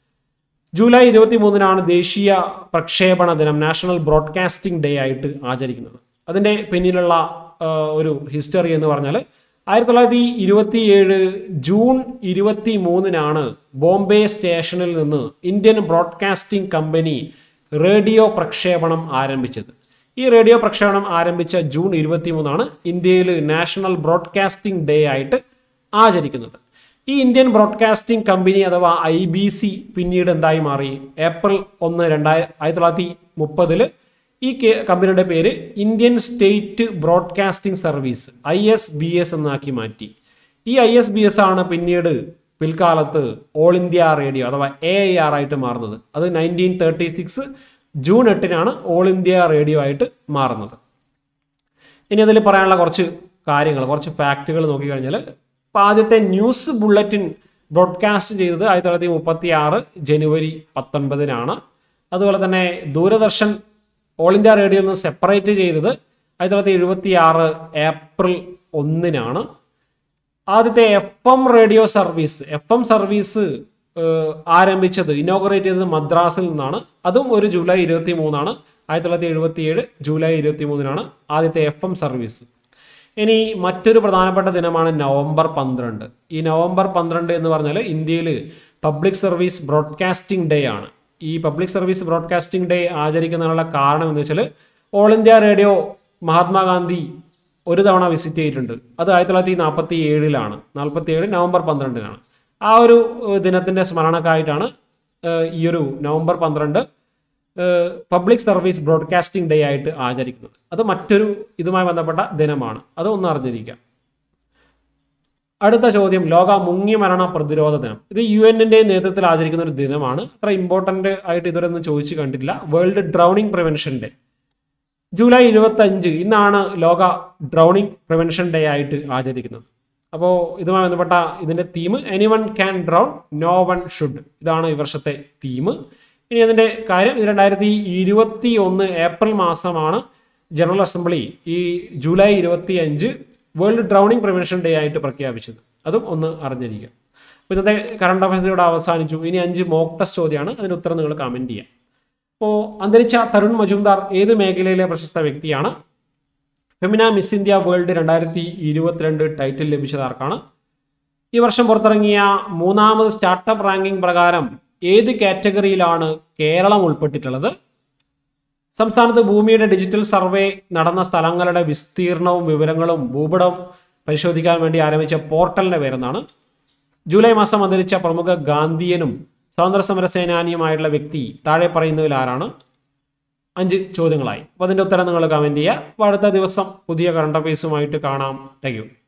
S1: ജൂലൈ ഇരുപത്തി മൂന്നിനാണ് ദേശീയ പ്രക്ഷേപണ ദിനം നാഷണൽ ബ്രോഡ്കാസ്റ്റിംഗ് ഡേ ആയിട്ട് ആചരിക്കുന്നത് അതിൻ്റെ പിന്നിലുള്ള ആ, ഒരു ഹിസ്റ്ററി എന്ന് പറഞ്ഞാൽ ആയിരത്തി തൊള്ളായിരത്തി ഇരുപത്തി ഏഴ് ജൂൺ ഇരുപത്തി മൂന്നിനാണ് ബോംബെ സ്റ്റേഷനിൽ നിന്ന് ഇന്ത്യൻ ബ്രോഡ്കാസ്റ്റിംഗ് കമ്പനി റേഡിയോ പ്രക്ഷേപണം ആരംഭിച്ചത് ഈ റേഡിയോ പ്രക്ഷേപണം ആരംഭിച്ച ജൂൺ ഇരുപത്തി മൂന്നാണ് ഇന്ത്യയിൽ നാഷണൽ ബ്രോഡ്കാസ്റ്റിംഗ് ഡേ ആയിട്ട് ആചരിക്കുന്നത് ഈ ഇന്ത്യൻ ബ്രോഡ്കാസ്റ്റിംഗ് കമ്പനി അഥവാ ഐ ബി സി പിന്നീട് എന്തായി മാറി ഏപ്രിൽ ഒന്ന് രണ്ടായിരത്തി ആയിരത്തി തൊള്ളായിരത്തി മുപ്പതില് ഈ കെ- കമ്പനിയുടെ പേര് Indian state broadcasting service I S B S എന്നാക്കി മാറ്റി ഈ ഐ എസ് ബി എസ് ആണ് പിന്നീട് പിൽക്കാലത്ത് ഓൾ ഇന്ത്യ റേഡിയോ അഥവാ എ ഐ ആർ ആയിട്ട് മാറുന്നത് അത് നയൻറ്റീൻ തേർട്ടി സിക്സ് ജൂൺ എട്ടിനാണ് ഓൾ ഇന്ത്യ റേഡിയോ ആയിട്ട് മാറുന്നത് ഇനി അതിൽ പറയാനുള്ള കുറച്ച് കാര്യങ്ങൾ കുറച്ച് ഫാക്റ്റുകൾ നോക്കിക്കഴിഞ്ഞാൽ ഇപ്പോൾ ആദ്യത്തെ ന്യൂസ് ബുള്ളറ്റിൻ ബ്രോഡ്കാസ്റ്റ് ചെയ്തത് ആയിരത്തി തൊള്ളായിരത്തി മുപ്പത്തി ആറ് ജനുവരി പത്തൊൻപതിനാണ് അതുപോലെ തന്നെ ദൂരദർശൻ ഓൾ ഇന്ത്യ റേഡിയോ നിന്ന് സെപ്പറേറ്റ് ചെയ്തത് ആയിരത്തി തൊള്ളായിരത്തി എഴുപത്തി ആറ് ഏപ്രിൽ ഒന്നിനാണ് ആദ്യത്തെ F M radio service F M service ഏഹ്, ആരംഭിച്ചത് ഇനോഗ്രേറ്റ് ചെയ്തത് മദ്രാസിൽ നിന്നാണ് അതും ഒരു ജൂലൈ ഇരുപത്തി മൂന്നാണ് ആയിരത്തി തൊള്ളായിരത്തി എഴുപത്തി ഏഴ് ജൂലൈ ഇരുപത്തി മൂന്നിനാണ് ആദ്യത്തെ എഫ് എം സർവീസ് ഇനി മറ്റൊരു പ്രധാനപ്പെട്ട ദിനമാണ് നവംബർ പന്ത്രണ്ട് ഈ നവംബർ പന്ത്രണ്ട് എന്ന് പറഞ്ഞാൽ ഇന്ത്യയിൽ പബ്ലിക് സർവീസ് ബ്രോഡ്കാസ്റ്റിംഗ് ഡേ ആണ് ഈ പബ്ലിക് സർവീസ് ബ്രോഡ്കാസ്റ്റിംഗ് ഡേ ആചരിക്കുന്നതിനുള്ള കാരണം എന്ന് വെച്ചാൽ ഓൾ ഇന്ത്യ റേഡിയോ മഹാത്മാഗാന്ധി ഒരു തവണ വിസിറ്റ് ചെയ്തിട്ടുണ്ട് അത് ആയിരത്തി തൊള്ളായിരത്തി നാൽപ്പത്തി ഏഴിലാണ് നാൽപ്പത്തി ഏഴ് നവംബർ പന്ത്രണ്ടിനാണ് ആ ഒരു ഏഹ്, ദിനത്തിന്റെ സ്മരണക്കായിട്ടാണ് ഏഹ്, ഈ ഒരു നവംബർ പന്ത്രണ്ട് പബ്ലിക് സർവീസ് ബ്രോഡ്കാസ്റ്റിംഗ് ഡേ ആയിട്ട് ആചരിക്കുന്നത് അത് മറ്റൊരു ഇതുമായി ബന്ധപ്പെട്ട ദിനമാണ് അത് ഒന്ന് അറിഞ്ഞിരിക്കുക അടുത്ത ചോദ്യം ലോക മുങ്ങി മരണ പ്രതിരോധ ദിനം ഇത് യു എന്നിന്റെ നേതൃത്വത്തിൽ ആചരിക്കുന്ന ഒരു ദിനമാണ് അത്ര ഇമ്പോർട്ടന്റ് ആയിട്ട് ഇതുവരെ ഒന്നും ചോദിച്ചു കണ്ടിട്ടില്ല world drowning prevention day July ഇരുപത്തി അഞ്ച് ഇന്നാണ് ലോക ഡ്രൗണിംഗ് പ്രിവെൻഷൻ ഡേ ആയിട്ട് ആചരിക്കുന്നത് അപ്പോൾ ഇതുമായി ബന്ധപ്പെട്ട ഇതിന്റെ theme anyone can drown no one should ഇതാണ് ഈ വർഷത്തെ തീം ഇനി അതിന്റെ കാര്യം ഇത് രണ്ടായിരത്തി ഇരുപത്തി ഒന്ന് ഏപ്രിൽ മാസമാണ് ജനറൽ അസംബ്ലി ഈ ജൂലൈ ഇരുപത്തി അഞ്ച് വേൾഡ് ഡ്രൗണിംഗ് പ്രിവെൻഷൻ ഡേ ആയിട്ട് പ്രഖ്യാപിച്ചത് അതും ഒന്ന് അറിഞ്ഞിരിക്കുക അപ്പോൾ ഇന്നത്തെ കറണ്ട് അഫയേഴ്സ് ഇവിടെ അവസാനിച്ചു ഇനി അഞ്ച് മോക്ക് ടെസ്റ്റ് ചോദ്യമാണ് അതിന് ഉത്തരം നിങ്ങൾ കമന്റ് ചെയ്യാം അപ്പോൾ അന്തരിച്ച തരുൺ മജുംദാർ ഏത് മേഖലയിലെ പ്രശസ്ത വ്യക്തിയാണ് ഫെമിന മിസ് ഇന്ത്യ വേൾഡ് രണ്ടായിരത്തി ഇരുപത്തിരണ്ട് ടൈറ്റിൽ ലഭിച്ചത് ആർക്കാണ് ഈ വർഷം പുറത്തിറങ്ങിയ മൂന്നാമത് സ്റ്റാർട്ടപ്പ് റാങ്കിംഗ് പ്രകാരം ഏത് കാറ്റഗറിയിലാണ് കേരളം ഉൾപ്പെട്ടിട്ടുള്ളത് സംസ്ഥാനത്ത് ഭൂമിയുടെ ഡിജിറ്റൽ സർവേ നടന്ന സ്ഥലങ്ങളുടെ വിസ്തീർണവും വിവരങ്ങളും ഭൂപടവും പരിശോധിക്കാൻ വേണ്ടി ആരംഭിച്ച പോർട്ടലിന്റെ പേരെന്നാണ് ജൂലൈ മാസം അന്തരിച്ച പ്രമുഖ ഗാന്ധിയനും സ്വാതന്ത്ര്യ സമര സേനാനിയുമായിട്ടുള്ള വ്യക്തി താഴെ പറയുന്നതിൽ ആരാണ് അഞ്ച് ചോദ്യങ്ങളായി അപ്പോൾ അതിൻ്റെ ഉത്തരം നിങ്ങൾ കമൻറ്റ് ചെയ്യുക അപ്പോൾ അടുത്ത ദിവസം പുതിയ കറണ്ട് അഫയേഴ്സുമായിട്ട് കാണാം താങ്ക് യു